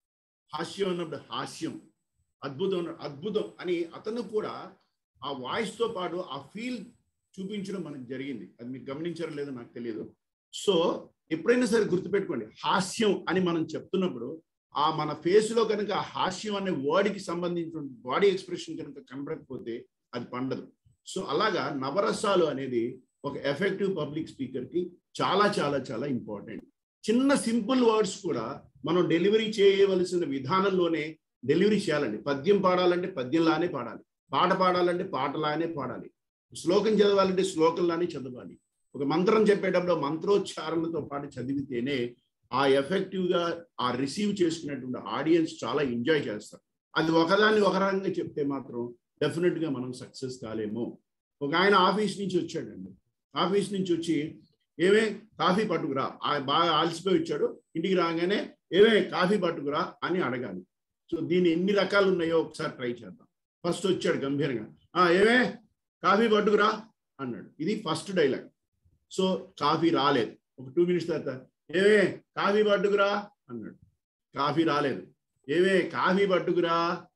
హాస్యం అన్నప్పుడు హాస్యం అద్భుతం అన్న- అద్భుతం అని అతను కూడా ఆ వాయిస్ తో పాటు ఆ ఫీల్ చూపించడం మనకు జరిగింది అది మీరు గమనించారో లేదో నాకు తెలియదు సో ఎప్పుడైనా సరే గుర్తుపెట్టుకోండి హాస్యం అని మనం చెప్తున్నప్పుడు ఆ మన ఫేస్ లో కనుక ఆ హాస్యం అనే వర్డ్కి సంబంధించిన బాడీ ఎక్స్ప్రెషన్ కనుక కనబడకపోతే అది పండదు సో అలాగా నవరసాలు అనేది ఒక ఎఫెక్టివ్ పబ్లిక్ స్పీకర్ కి చాలా చాలా చాలా ఇంపార్టెంట్ చిన్న సింపుల్ వర్డ్స్ కూడా మనం డెలివరీ చేయవలసిన విధానంలోనే డెలివరీ చేయాలండి పద్యం పాడాలంటే పద్యంలానే పాడాలి పాట పాడాలంటే పాటలానే పాడాలి శ్లోకం చదవాలంటే శ్లోకంలానే చదవాలి ఒక మంత్రం చెప్పేటప్పుడు ఆ మంత్రోచ్చారణతో పాటు చదివితేనే ఆ ఎఫెక్టివ్ గా ఆ రిసీవ్ చేసుకునేటువంటి ఆడియన్స్ చాలా ఎంజాయ్ చేస్తారు అది ఒకదాన్ని ఒక రకంగా చెప్తే మాత్రం డెఫినెట్ గా మనం సక్సెస్ కాలేము ఒక ఆయన ఆఫీస్ నుంచి వచ్చాడండి ఆఫీస్ నుంచి వచ్చి ఏమే కాఫీ పట్టుకురా ఆ బాగా ఆలసిపోయి వచ్చాడు ఇంటికి రాగానే ఏమే కాఫీ పట్టుకురా అని అడగాలి సో దీని ఎన్ని రకాలు ఉన్నాయో ఒకసారి ట్రై చేద్దాం ఫస్ట్ వచ్చాడు గంభీరంగా ఆ ఏమే కాఫీ పట్టుకురా అన్నాడు ఇది ఫస్ట్ డైలాగ్ సో కాఫీ రాలేదు ఒక టూ మినిట్స్ తర్వాత ఏమే కాఫీ పట్టుకురా అన్నాడు కాఫీ రాలేదు ఏమే కాఫీ పట్టుకురా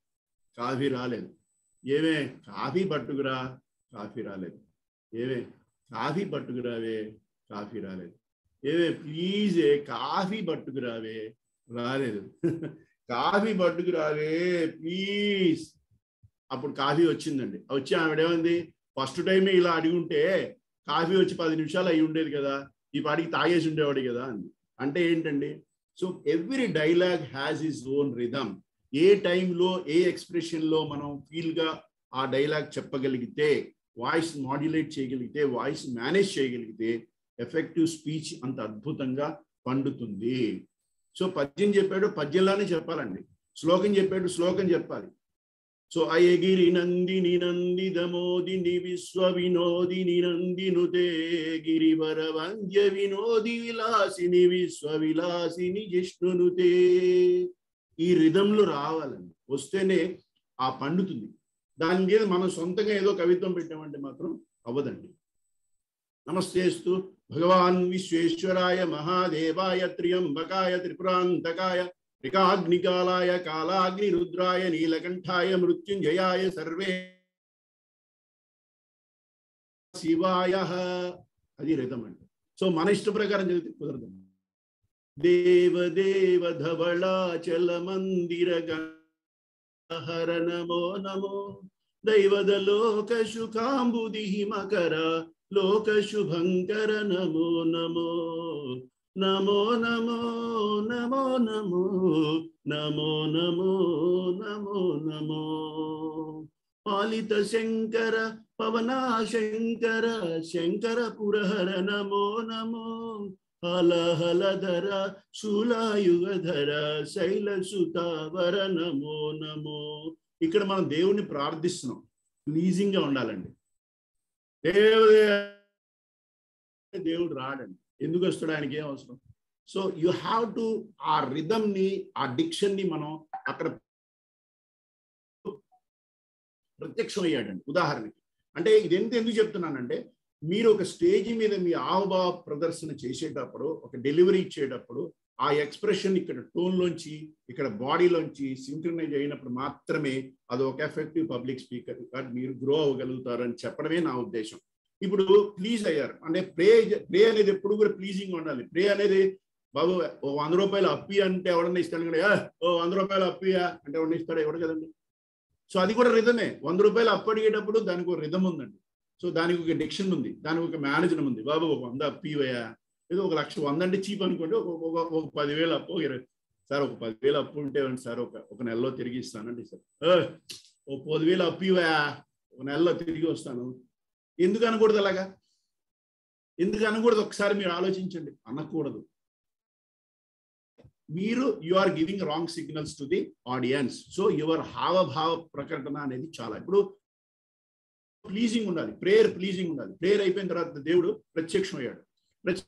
కాఫీ రాలేదు ఏమే కాఫీ పట్టుకురా కాఫీ రాలేదు ఏమే కాఫీ పట్టుకురావే కాఫీ రాలేదు ఏమే ప్లీజ్ కాఫీ పట్టుకురావే రాలేదు కాఫీ పట్టుకురావే ప్లీజ్ అప్పుడు కాఫీ వచ్చిందండి వచ్చి ఆవిడేమంది ఫస్ట్ టైమే ఇలా అడిగి ఉంటే కాఫీ వచ్చి పది నిమిషాలు అయి ఉండేది కదా ఈ పాటికి తాగేసి ఉండేవాడు కదా అంది అంటే ఏంటండి so every dialogue has its own rhythm ఏ టైంలో ఏ ఎక్స్ప్రెషన్ లో మనం ఫీల్ గా ఆ డైలాగ్ చెప్పగలిగితే వాయిస్ మాడ్యులేట్ చేయగలిగితే వాయిస్ మేనేజ్ చేయగలిగితే ఎఫెక్టివ్ స్పీచ్ అంత అద్భుతంగా పండుతుంది సో పద్యం చెప్పాడు పద్యంలానే చెప్పాలండి శ్లోకం చెప్పాడు శ్లోకం చెప్పాలి సో అయగిరి నందిని నందిదమోదిని విశ్వ వినోదిని నందినుతే గిరివర వంద్య వినోది విలాసిని విశ్వ విలాసిని జిష్ణునుతే ఈ రిధంలు రావాలండి వస్తేనే ఆ పండుతుంది దాని మీద మనం సొంతంగా ఏదో కవిత్వం పెట్టామంటే మాత్రం అవ్వదండి నమస్తేస్తు భగవాన్ విశ్వేశ్వరాయ మహాదేవాయ త్రియంబకాయ త్రిపురాంతకాయ త్రికాగ్నికాలాయ కాలాగ్ని రుద్రాయ నీలకంఠాయ మృత్యుంజయాయ సర్వే శివాయ అది రితం అంటే సో మన ఇష్ట ప్రకారం చదివితే కుదరదు దేవదేవ ధవళాచల మందిర హర నమో నమో దైవద లోక శుకాంబుది మకర లోక శుభంకర నమో నమో నమో నమో నమో నమో నమో నమో నమో నమో పాలిత శంకర పవనా శంకర శంకర పురహర నమో నమో హల హలధర శూలాయుగధర శైల సుతావర నమో నమో ఇక్కడ మనం దేవుణ్ణి ప్రార్థిస్తున్నాం ప్లీజింగ్ గా ఉండాలండి దేవుడే దేవుడు రాడండి ఎందుకు వస్తాడు ఆయనకి ఏం అవసరం సో యు హ్యావ్ టు ఆ రిధమ్ ని ఆ డిక్షన్ ని మనం అక్కడ ప్రత్యక్షం అయ్యాడండి ఉదాహరణకి అంటే ఇది ఎంత ఎందుకు చెప్తున్నానంటే మీరు ఒక స్టేజ్ మీద మీ ఆవభావ ప్రదర్శన చేసేటప్పుడు ఒక డెలివరీ ఇచ్చేటప్పుడు ఆ ఎక్స్ప్రెషన్ ఇక్కడ టోన్ లోంచి ఇక్కడ బాడీలోంచి సింక్రనైజ్ అయినప్పుడు మాత్రమే అది ఒక ఎఫెక్టివ్ పబ్లిక్ స్పీకర్ మీరు గ్రో అవ్వగలుగుతారని చెప్పడమే నా ఉద్దేశం ఇప్పుడు ప్లీజ్ అయ్యారు అంటే ప్రే ప్రే అనేది ఎప్పుడు కూడా ప్లీజింగ్ ఉండాలి ప్రే అనేది బాబు ఓ వంద రూపాయలు అప్పి అంటే ఎవడన్నా ఇస్తాడు కదా "ఆ, ఓ వంద రూపాయలు అప్పియా అంటే ఎవడన్నా ఇస్తాడు ఎవడు కదండి సో అది కూడా రిధమే వంద రూపాయలు అప్పు అడిగేటప్పుడు దానికి ఒక రిధం ఉందండి సో దానికి ఒక డిక్షన్ ఉంది దానికి ఒక మేనేజర్ ఉంది బాబు ఒక వంద అప్పివయ్యా ఏదో ఒక లక్ష వంద అంటే చీప్ అనుకోండి ఒక ఒక- ఒక పదివేలు అప్పు ఇరవై సార్ ఒక పదివేలు అప్పు ఉంటే ఇవ్వండి సార్ ఒక ఒక నెలలో తిరిగి ఇస్తానండి సార్ "ఏ, ఓ పదివేలు అప్పు ఇవ్వయా ఒక నెలలో తిరిగి వస్తాను ఎందుకు అనకూడదు అలాగా ఎందుకు అనకూడదు ఒకసారి మీరు ఆలోచించండి అనకూడదు మీరు you are giving wrong signals to the audience so your హావభావ ప్రకటన అనేది చాలా ఇప్పుడు ప్లీజింగ్ ఉండాలి ప్రేయర్ ప్లీజింగ్ ఉండాలి ప్రేయర్ అయిపోయిన తర్వాత దేవుడు ప్రత్యక్షం అయ్యాడు ప్రత్య-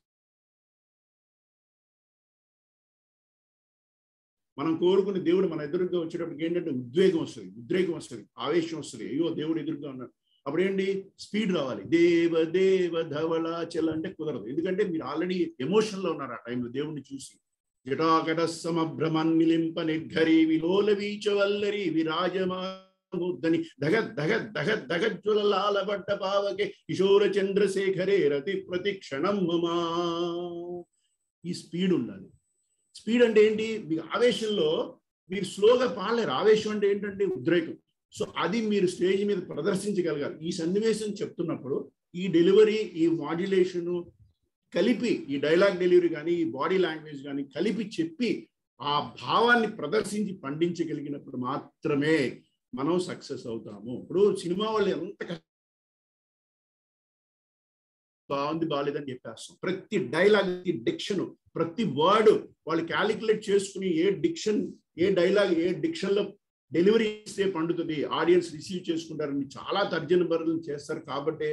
మనం కోరుకునే దేవుడు మన ఎదురుగా వచ్చేటప్పటికి ఏంటంటే ఉద్వేగం వస్తుంది ఉద్రేకం వస్తుంది ఆవేశం వస్తుంది అయ్యో దేవుడు ఎదురుగా ఉన్నాడు అప్పుడు ఏంటి స్పీడ్ రావాలి దేవ దేవ ధవళాచల అంటే కుదరదు ఎందుకంటే మీరు ఆల్రెడీ ఎమోషన్ లో ఉన్నారు ఆ టైంలో దేవుడిని చూసి జటాకట సమభ్రమన్ నిలింప నిర్ఘరి విలోల వీచవల్లరి విరాజమాని దగ దగ దగ దగజ్వలలాలబడ్డ పావకే కిశోర చంద్రశేఖరే రతి ప్రతి క్షణం మమా ఈ స్పీడ్ ఉండాలి స్పీడ్ అంటే ఏంటి మీ ఆవేశంలో మీరు స్లోగా పాడలేరు ఆవేశం అంటే ఏంటంటే ఉద్రేకం సో అది మీరు స్టేజ్ మీద ప్రదర్శించగలగాలి ఈ సన్నివేశం చెప్తున్నప్పుడు ఈ డెలివరీ ఈ మాడ్యులేషన్ కలిపి ఈ డైలాగ్ డెలివరీ కానీ ఈ బాడీ లాంగ్వేజ్ కానీ కలిపి చెప్పి ఆ భావాన్ని ప్రదర్శించి పండించగలిగినప్పుడు మాత్రమే మనం సక్సెస్ అవుతాము ఇప్పుడు సినిమా వాళ్ళు ఎంత కష్ట- బాగుంది బాగాలేదని చెప్పేస్తాం ప్రతి డైలాగ్ డిక్షన్ ప్రతి వర్డ్ వాళ్ళు క్యాలిక్యులేట్ చేసుకుని ఏ డిక్షన్ ఏ డైలాగ్ ఏ డిక్షన్ లో డెలివరీ ఇస్తే పండుతుంది ఆడియన్స్ రిసీవ్ చేసుకుంటారని చాలా తర్జన బరులు చేస్తారు కాబట్టి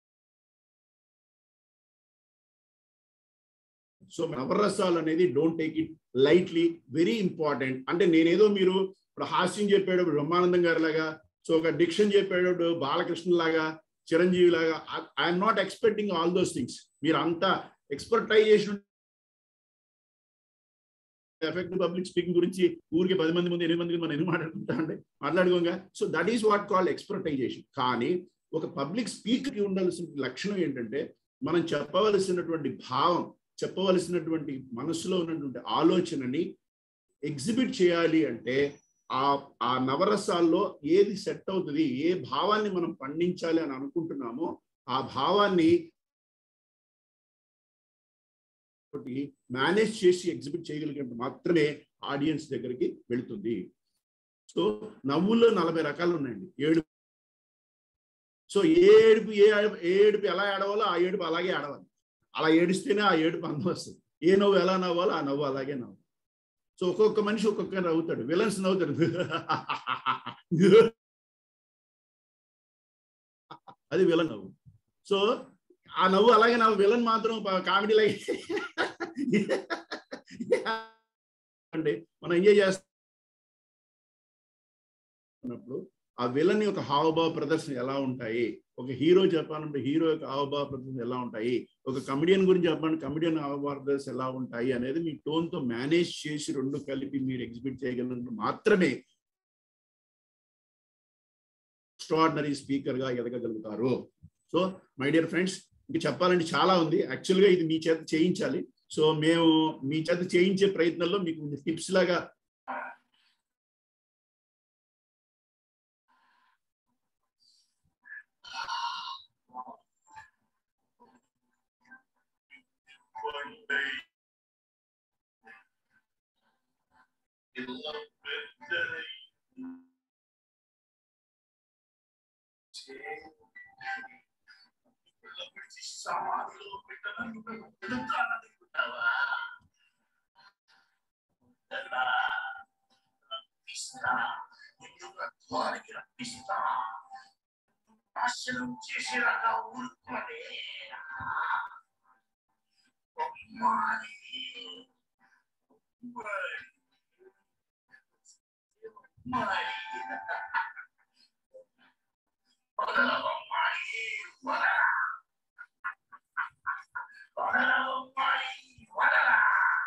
సో నవరసాలు అనేది don't take it lightly very important అంటే నేనేదో మీరు ఇప్పుడు హాస్యం చెప్పేటప్పుడు బ్రహ్మానందం గారి లాగా సో ఒక డిక్షన్ చెప్పేటప్పుడు బాలకృష్ణ లాగా చిరంజీవి లాగా I'm not expecting all those things మీరు అంత ఎక్స్పర్టైజేషన్ ఎఫెక్టివ్ పబ్లిక్ స్పీకింగ్ గురించి ఊరికి పది మంది ముందు ఎనిమిది మంది మనం ఎందుకు మాట్లాడుకుంటా అంటే మాట్లాడుకోగా so that is what called expertisation కానీ ఒక పబ్లిక్ స్పీకర్కి ఉండాల్సిన లక్షణం ఏంటంటే మనం చెప్పవలసినటువంటి భావం చెప్పవలసినటువంటి మనసులో ఉన్నటువంటి ఆలోచనని ఎగ్జిబిట్ చేయాలి అంటే ఆ ఆ నవరసాల్లో ఏది సెట్ అవుతుంది ఏ భావాన్ని మనం పండించాలి అని అనుకుంటున్నామో ఆ భావాన్ని మేనేజ్ చేసి ఎగ్జిబిట్ చేయగలిగినట్టు మాత్రమే ఆడియన్స్ దగ్గరికి వెళుతుంది సో నవ్వుల్లో నలభై రకాలు ఉన్నాయండి ఏడు సో ఏ ఏడుపు ఏ ఏ ఏడుపు ఎలా ఏడవాలో ఆ ఏడుపు అలాగే ఆడవాలి అలా ఏడిస్తేనే ఆ ఏడుపు అందం వస్తుంది ఏ నవ్వు ఎలా నవ్వాలో ఆ నవ్వు అలాగే నవ్వు సో ఒక్కొక్క మనిషి ఒక్కొక్క నవ్వుతాడు విలన్స్ నవ్వుతాడు అది విలన్ నవ్వు సో ఆ నవ్వు అలాగే నవ్వు విలన్ మాత్రం కామెడీ లాగే అంటే మనం ఎంజాయ్ చేస్తున్నప్పుడు ఆ విలన్ యొక్క హావభావ ప్రదర్శన ఎలా ఉంటాయి ఒక హీరో చెప్పాలంటే హీరో యొక్క హావభావ ప్రదర్శన ఎలా ఉంటాయి ఒక కమెడియన్ గురించి చెప్పాలంటే కమెడియన్ హావభావ ప్రదర్శన ఎలా ఉంటాయి అనేది మీ టోన్ తో మేనేజ్ చేసి రెండు కలిపి మీరు ఎగ్జిబిట్ చేయగలిగినప్పుడు మాత్రమే ఎక్స్ట్రాడినరీ స్పీకర్ గా ఎదగగలుగుతారు సో మై డియర్ ఫ్రెండ్స్ ఇంక చెప్పాలంటే చాలా ఉంది యాక్చువల్ గా ఇది మీ చేత చేయించాలి సో మేము మీ చేత చేయించే ప్రయత్నంలో మీకు టిప్స్ లాగా నాశనం చేసేలాగా ఊరుకోలే అమ్మాయి అమ్మాయి అమ్మాయి వదలా వదలా అమ్మాయి వదలా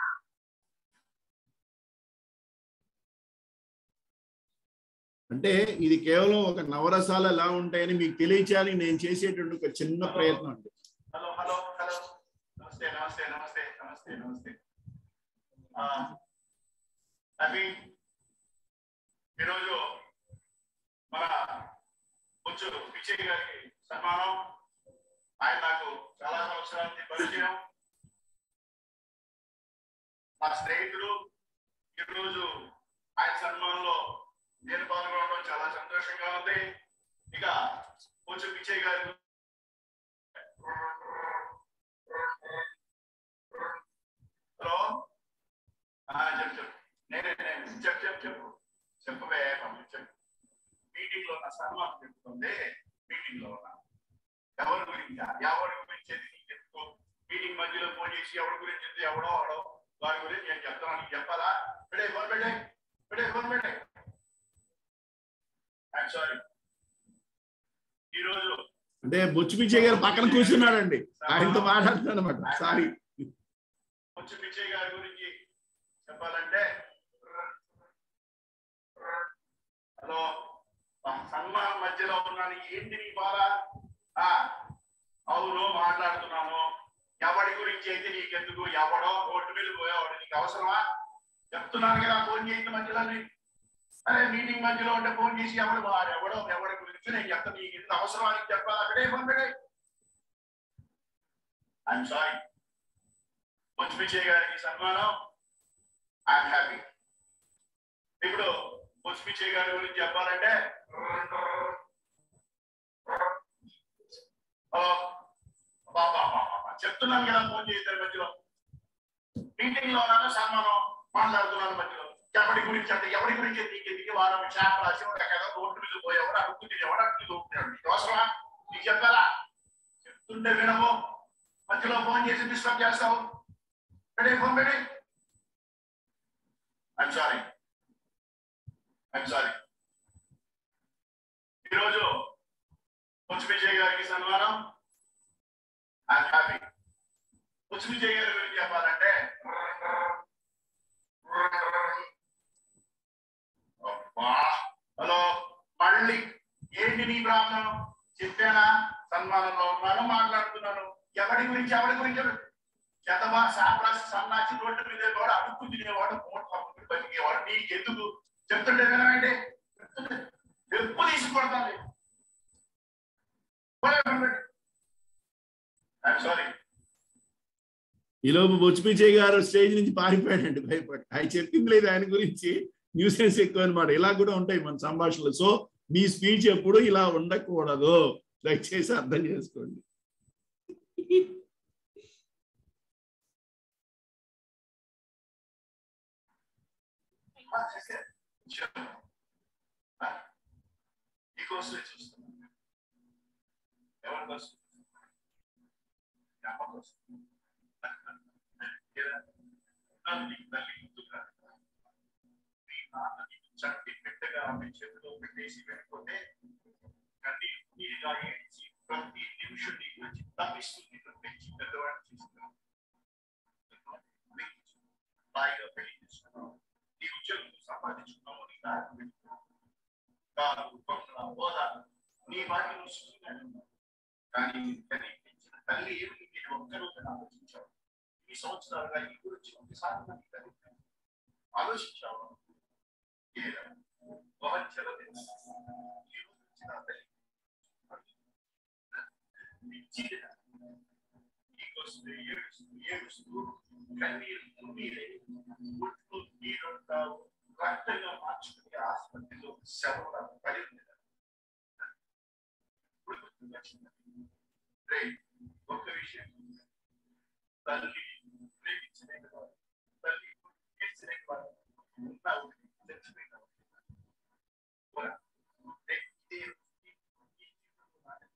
అంటే ఇది కేవలం ఒక నవరసాలు ఎలా ఉంటాయని మీకు తెలియచేయాలి నేను చేసేటువంటి ఒక చిన్న ప్రయత్నం అండి హలో హలో హలో నమస్తే నమస్తే నమస్తే నమస్తే నమస్తే అవి ఈరోజు మన కొంచెం విజయ్ గారికి సన్మానం ఆయన నాకు చాలా సంవత్సరాలకి పరిచయం నా స్నేహితుడు ఈరోజు ఆయన సన్మానంలో నేను పాల్గొనడం చాలా సంతోషంగా ఉంది ఇక కొంచెం విజయ్ గారి ఆ, చెప్పు చెప్పు నేనే నేను చెప్పు చెప్పు చెప్పు చెప్పవే మమ్మీ చెప్పు మీటింగ్ లో నా సన్మానం చెప్తుంది మీటింగ్ లో ఉన్నా ఎవరి గురించి ఎవరి గురించి అది నీకు చెప్తూ మీటింగ్ మధ్యలో ఫోన్ చేసి ఎవరి గురించి చెప్తే ఎవడో అవడో వారి గురించి నేను చెప్తాను నీకు చెప్పాలా పెడే ఫోన్ పెట్టే పెడే ఫోన్ పెట్టే ఐఎమ్ సారీ ఈరోజు అంటే బొచ్చు పిచ్చయ్య గారు పక్కన కూర్చున్నాడండి ఆయనతో మాట్లాడుతున్నాను అనమాట సారీ వచ్చి పిచ్చయ్య గారి గురించి చెప్పాలంటే హలో ఆ సన్మానం మధ్యలో ఉన్నాను ఏంటి నీ బాధ ఆ, అవును మాట్లాడుతున్నాను ఎవడి గురించి అయితే నీకెందుకు ఎవడో రోడ్డు మీద పోయేవాడు నీకు అవసరమా చెప్తున్నాను కదా ఫోన్ చేయండి మధ్యలో అరే మీటింగ్ మధ్యలో ఉంటే ఫోన్ చేసి ఎవడు వాడు ఎవడో ఎవడి గురించి నేను చెప్తా నీకు ఎందుకు అవసరమా నీకు చెప్పాలి అక్కడే ఫోన్ పెట్టే ఐఎమ్ సారీ పుష్పిచ్చయ్య గారికి సన్మానం ఐఎమ్ హ్యాపీ ఇప్పుడు పుష్పిచ్చయ్య గారి గురించి చెప్పాలంటే ఓ, బాబా, బాబా, బాబా. చెప్తున్నాను కదా ఫోన్ చేస్తారు మధ్యలో మీటింగ్ లో ఉన్నాను సన్మానం మాట్లాడుతున్నాను మధ్యలో ఎవరి గురించి అంటే ఎవరి గురించి నీకు ఎందుకు వారం చేప రాసి కదా రోడ్డు మీద పోయేవాడు అడుగు తినేవాడు అడుగు దూకుతున్నాడు నీకు అవసరమా నీకు చెప్పాలా చెప్తుంటే వినము మధ్యలో ఫోన్ చేసి డిస్టర్బ్ చేస్తావు పెడే ఫోన్ పెడే ఐఎమ్ సారీ ఐఎమ్ సారీ ఈరోజు పుచ్చు విజయ్ గారికి సన్మానం ఐఎమ్ హ్యాపీ పుచ్చు విజయ్ గారి గురించి చెప్పాలంటే అబ్బా. హలో మళ్ళీ ఏంటి నీ ప్రాబ్లం చెప్పానా సన్మానంలో ఉన్నాను మాట్లాడుతున్నాను ఎవరి గురించి ఎవరి గురించి చెతమా సాప్రాసి సన్నాసి రోడ్డు మీద వాడు అడుక్కు తినేవాడు మూట పట్టుకుని బతికేవాడు నీకు ఎందుకు చెప్తుంటే వినమండి చెప్తుంటే ఎప్పు తీసుకొడతాను సారీ ఈలోపు బొచ్చు పిచ్చయ్య గారు స్టేజ్ నుంచి పారిపోయాడండి భయపడి ఆయన చెప్పింది లేదు ఆయన గురించి న్యూసెన్స్ ఎక్కువ అనమాట ఇలా కూడా ఉంటాయి మన సంభాషణలు సో మీ స్పీచ్ ఎప్పుడు ఇలా ఉండకూడదు దయచేసి అర్థం చేసుకోండి నీకోసమే చూస్తున్నాను ఎవరి కోసం అమ్మ కోసం లేదా నాకు నీకు తల్లి గుర్తుగా నీ నాన్న నీకు చంటి పెట్టగా ఆమె చేతిలో పెట్టేసి వెళ్ళిపోతే కన్నీరు నీరుగా ఏడ్చి ప్రతి నిమిషం నీ గురించి తప్పిస్తుంది పెంచి పెద్దవాడిని చేస్తున్నావు హాయిగా పెళ్లి చేసుకున్నావు నీ ఉద్యోగం సంపాదించుకున్నావు నీ దారి పెట్టుకున్నావు కారు కొండ హోదా నీ వాటిని నువ్వు సుఖంగానే ఉన్నావు. కానీ కానీ పెంచిన తల్లి ఏమి నేను ఒక్కరోజు ఆలోచించావు ఈ సంవత్సరాలుగా ఈ గురించి ఒకసారి నాకు తెలియదు. ఆలోచించావు ఏరా, వహంచల తెలుసు. ఈ రోజు నుంచి నా తల్లి నిశ్చిత. నీకోసమే ఏడుస్తూ ఏడుస్తూ కన్నీరు నీరే ఒట్లు నీరుంటావు రక్తంగా మార్చుకుని ఆసుపత్రిలో శవంగా పడి ఉంది ఇప్పుడు గుర్తుకొచ్చింది. రేయ్, ఒక్క విషయం తల్లి ప్రేమించలేక కాదు. తల్లి ప్రేమించలేక కాదు. ఉన్నావు, చచ్చిపోయిన వాడు. పోరా. రేయ్, ఇది- ఈ- ఈ జీవితంలో నాకు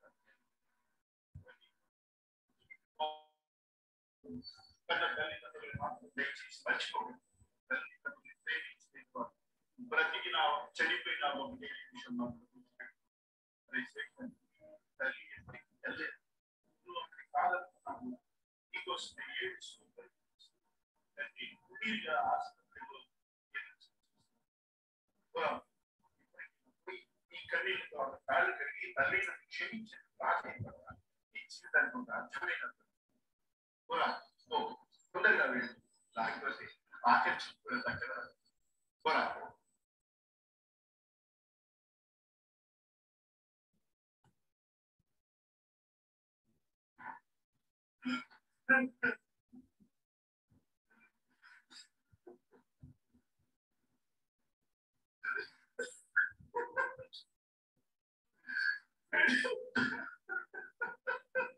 కన్న తల్లిదండ్రులు మాత్రం దయచేసి మర్చిపోకండి. తల్లిదండ్రులు ప్రేమించలేక కాదు. బ్రతికిన చెడిపోయిన ఒకటే విషయం మాత్రం గుర్తుపెట్టుకోండి. రేయ్, తల్లి ఎప్పటికీ వెళ్ళలేదు. నువ్వు అక్కడికి కాదనుకున్నావు. నీకోసమే ఏడుస్తూ తల్లి కుడిగా ఆసుపత్రిలో ఎదురుచూస్తుంది. పోరా. ఈ- ఈ కన్నీళ్ళతో ఆమె కాళ్ళు కడిగి తల్లి నన్ను క్షమించండి ప్రార్థన ఈ జీవితానికి ఒక అర్థమైనట్టు పోరా ఓ తొందరగా వెళ్ళు లేకపోతే ఆఖరి చూపుల దగ్గర పోరా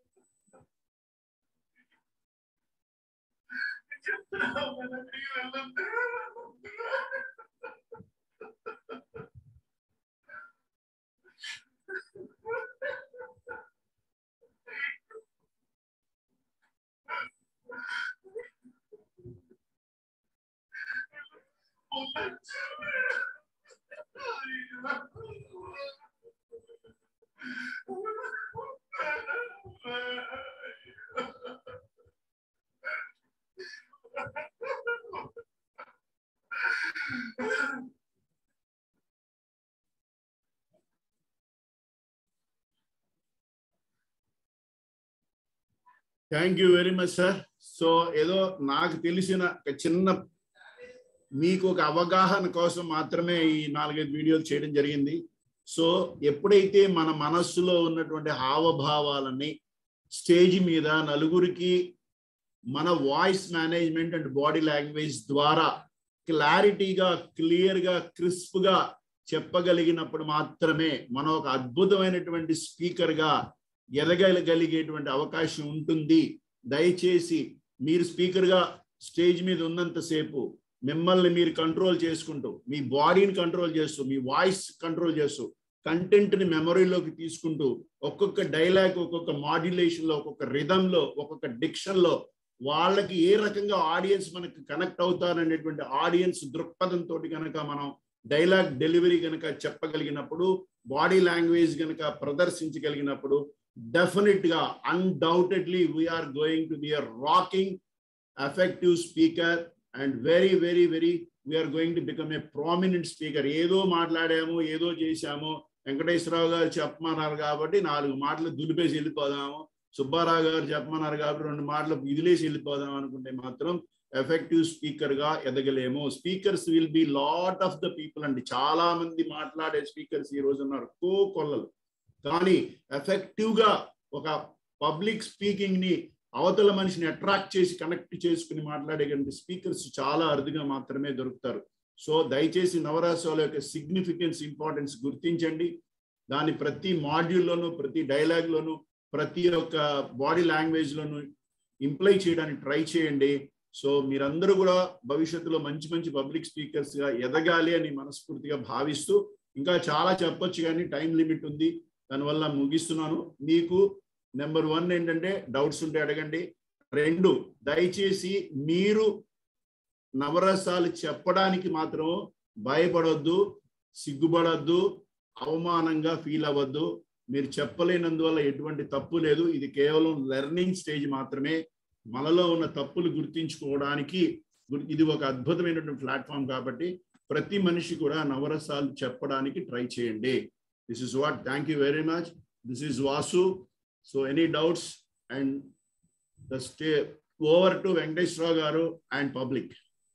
చెప్తున్నావు కదా, నీ వల్ల thank you very much sir so ఏదో నాకు తెలిసిన ఒక చిన్న మీకు ఒక అవగాహన కోసం మాత్రమే ఈ నాలుగైదు వీడియోలు చేయడం జరిగింది సో ఎప్పుడైతే మన మనస్సులో ఉన్నటువంటి హావభావాలని స్టేజ్ మీద నలుగురికి మన voice management and body language ద్వారా క్లారిటీగా క్లియర్గా క్రిస్ప్గా చెప్పగలిగినప్పుడు మాత్రమే మనం ఒక అద్భుతమైనటువంటి స్పీకర్గా ఎదగలిగేటువంటి అవకాశం ఉంటుంది దయచేసి మీరు స్పీకర్గా స్టేజ్ మీద ఉన్నంతసేపు మిమ్మల్ని మీరు కంట్రోల్ చేసుకుంటూ మీ బాడీని కంట్రోల్ చేస్తూ మీ వాయిస్ కంట్రోల్ చేస్తూ కంటెంట్ని మెమరీలోకి తీసుకుంటూ ఒక్కొక్క డైలాగ్ ఒక్కొక్క మాడ్యులేషన్లో ఒక్కొక్క రిధంలో ఒక్కొక్క డిక్షన్లో వాళ్ళకి ఏ రకంగా ఆడియన్స్ మనకి కనెక్ట్ అవుతారనేటువంటి ఆడియన్స్ దృక్పథంతో కనుక మనం డైలాగ్ డెలివరీ కనుక చెప్పగలిగినప్పుడు బాడీ లాంగ్వేజ్ కనుక ప్రదర్శించగలిగినప్పుడు డెఫినెట్ గా undoubtedly we are going to be a rocking effective speaker and very very very we are going to become a prominent speaker ఏదో మాట్లాడాము ఏదో చేశాము వెంకటేశ్వరరావు గారు చెప్పమన్నారు కాబట్టి నాలుగు మాటలు దులిపేసి వెళ్ళిపోదాము సుబ్బారావు గారు చెప్పమన్నారు కాబట్టి రెండు మాటలు ఇదిలేసి వెళ్ళిపోదాం అనుకుంటే మాత్రం ఎఫెక్టివ్ స్పీకర్ గా ఎదగలేము speakers will be lot of the people అండి చాలా మంది మాట్లాడే స్పీకర్స్ ఈ రోజు ఉన్నారు కో కొల్లలు కానీ ఎఫెక్టివ్ గా ఒక పబ్లిక్ స్పీకింగ్ ని అవతల మనిషిని అట్రాక్ట్ చేసి కనెక్ట్ చేసుకుని మాట్లాడేటువంటి స్పీకర్స్ చాలా అరుదుగా మాత్రమే దొరుకుతారు సో దయచేసి నవరాసాల యొక్క సిగ్నిఫికెన్స్ ఇంపార్టెన్స్ గుర్తించండి దాని ప్రతి మాడ్యూల్లోనూ ప్రతి డైలాగ్లోనూ ప్రతి ఒక్క బాడీ లాంగ్వేజ్లోనూ ఇంప్లై చేయడానికి ట్రై చేయండి సో మీరందరూ కూడా భవిష్యత్తులో మంచి మంచి పబ్లిక్ స్పీకర్స్ గా ఎదగాలి అని మనస్ఫూర్తిగా భావిస్తూ ఇంకా చాలా చెప్పొచ్చు కానీ టైం లిమిట్ ఉంది దానివల్ల ముగిస్తున్నాను మీకు నెంబర్ వన్ ఏంటంటే డౌట్స్ ఉంటే అడగండి రెండు దయచేసి మీరు నవరసాలు చెప్పడానికి మాత్రం భయపడొద్దు సిగ్గుపడొద్దు అవమానంగా ఫీల్ అవ్వద్దు మీరు చెప్పలేనందువల్ల ఎటువంటి తప్పు లేదు ఇది కేవలం లెర్నింగ్ స్టేజ్ మాత్రమే మనలో ఉన్న తప్పులు గుర్తించుకోవడానికి గుర్- ఇది ఒక అద్భుతమైనటువంటి ప్లాట్ఫామ్ కాబట్టి ప్రతి మనిషి కూడా నవరసాలు చెప్పడానికి ట్రై చేయండి this is what thank you very much this is Vasu so any doubts and the stay over to Venkateswararao గారు and public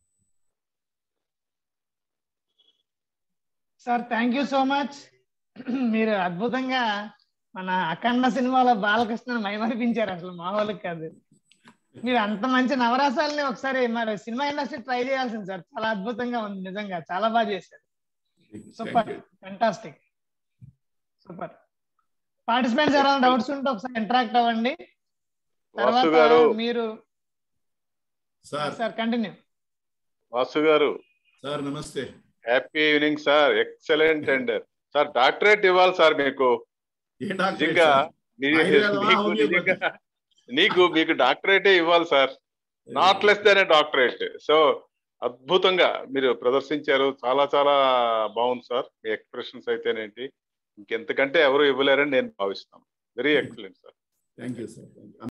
sir thank you so much మీరు అద్భుతంగా మన అఖండ సినిమాలో బాలకృష్ణ మైమరిపించారు అసలు మామూలుగా కాదు మీరు అంత మంచి నవరాసాలని ఒకసారి మరి సినిమా ఇండస్ట్రీ ట్రై చేయాల్సింది సార్ చాలా అద్భుతంగా ఉంది నిజంగా చాలా బాగా చేశారు సూపర్ ఫెంటాస్టిక్ సూపర్ పార్టిసిపెంట్స్ ఎవరైనా డౌట్స్ ఉంటే ఒకసారి ఇంటరాక్ట్ అవ్వండి వాసు తర్వాత గారు మీరు సార్ సార్ కంటిన్యూ వాసు గారు సార్ నమస్తే happy evening sir excellent and sir doctorate ఇవ్వాలి సార్ మీకు ఏ డాక్టర్ నిజంగా సార్? మీ- ఆయుర్వేదమా, మీకు హోమియోపతి? నిజంగా నీకు మీకు డాక్టరేటే ఇవ్వాలి sir not less than doctorate so అద్భుతంగా మీరు ప్రదర్శించారు చాలా చాలా బాగుంది సార్ మీ ఎక్స్ప్రెషన్స్ అయితేనేంటి ఇంకెంతకంటే ఎవరు ఇవ్వలేరని నేను భావిస్తాను very excellent sir thank you sir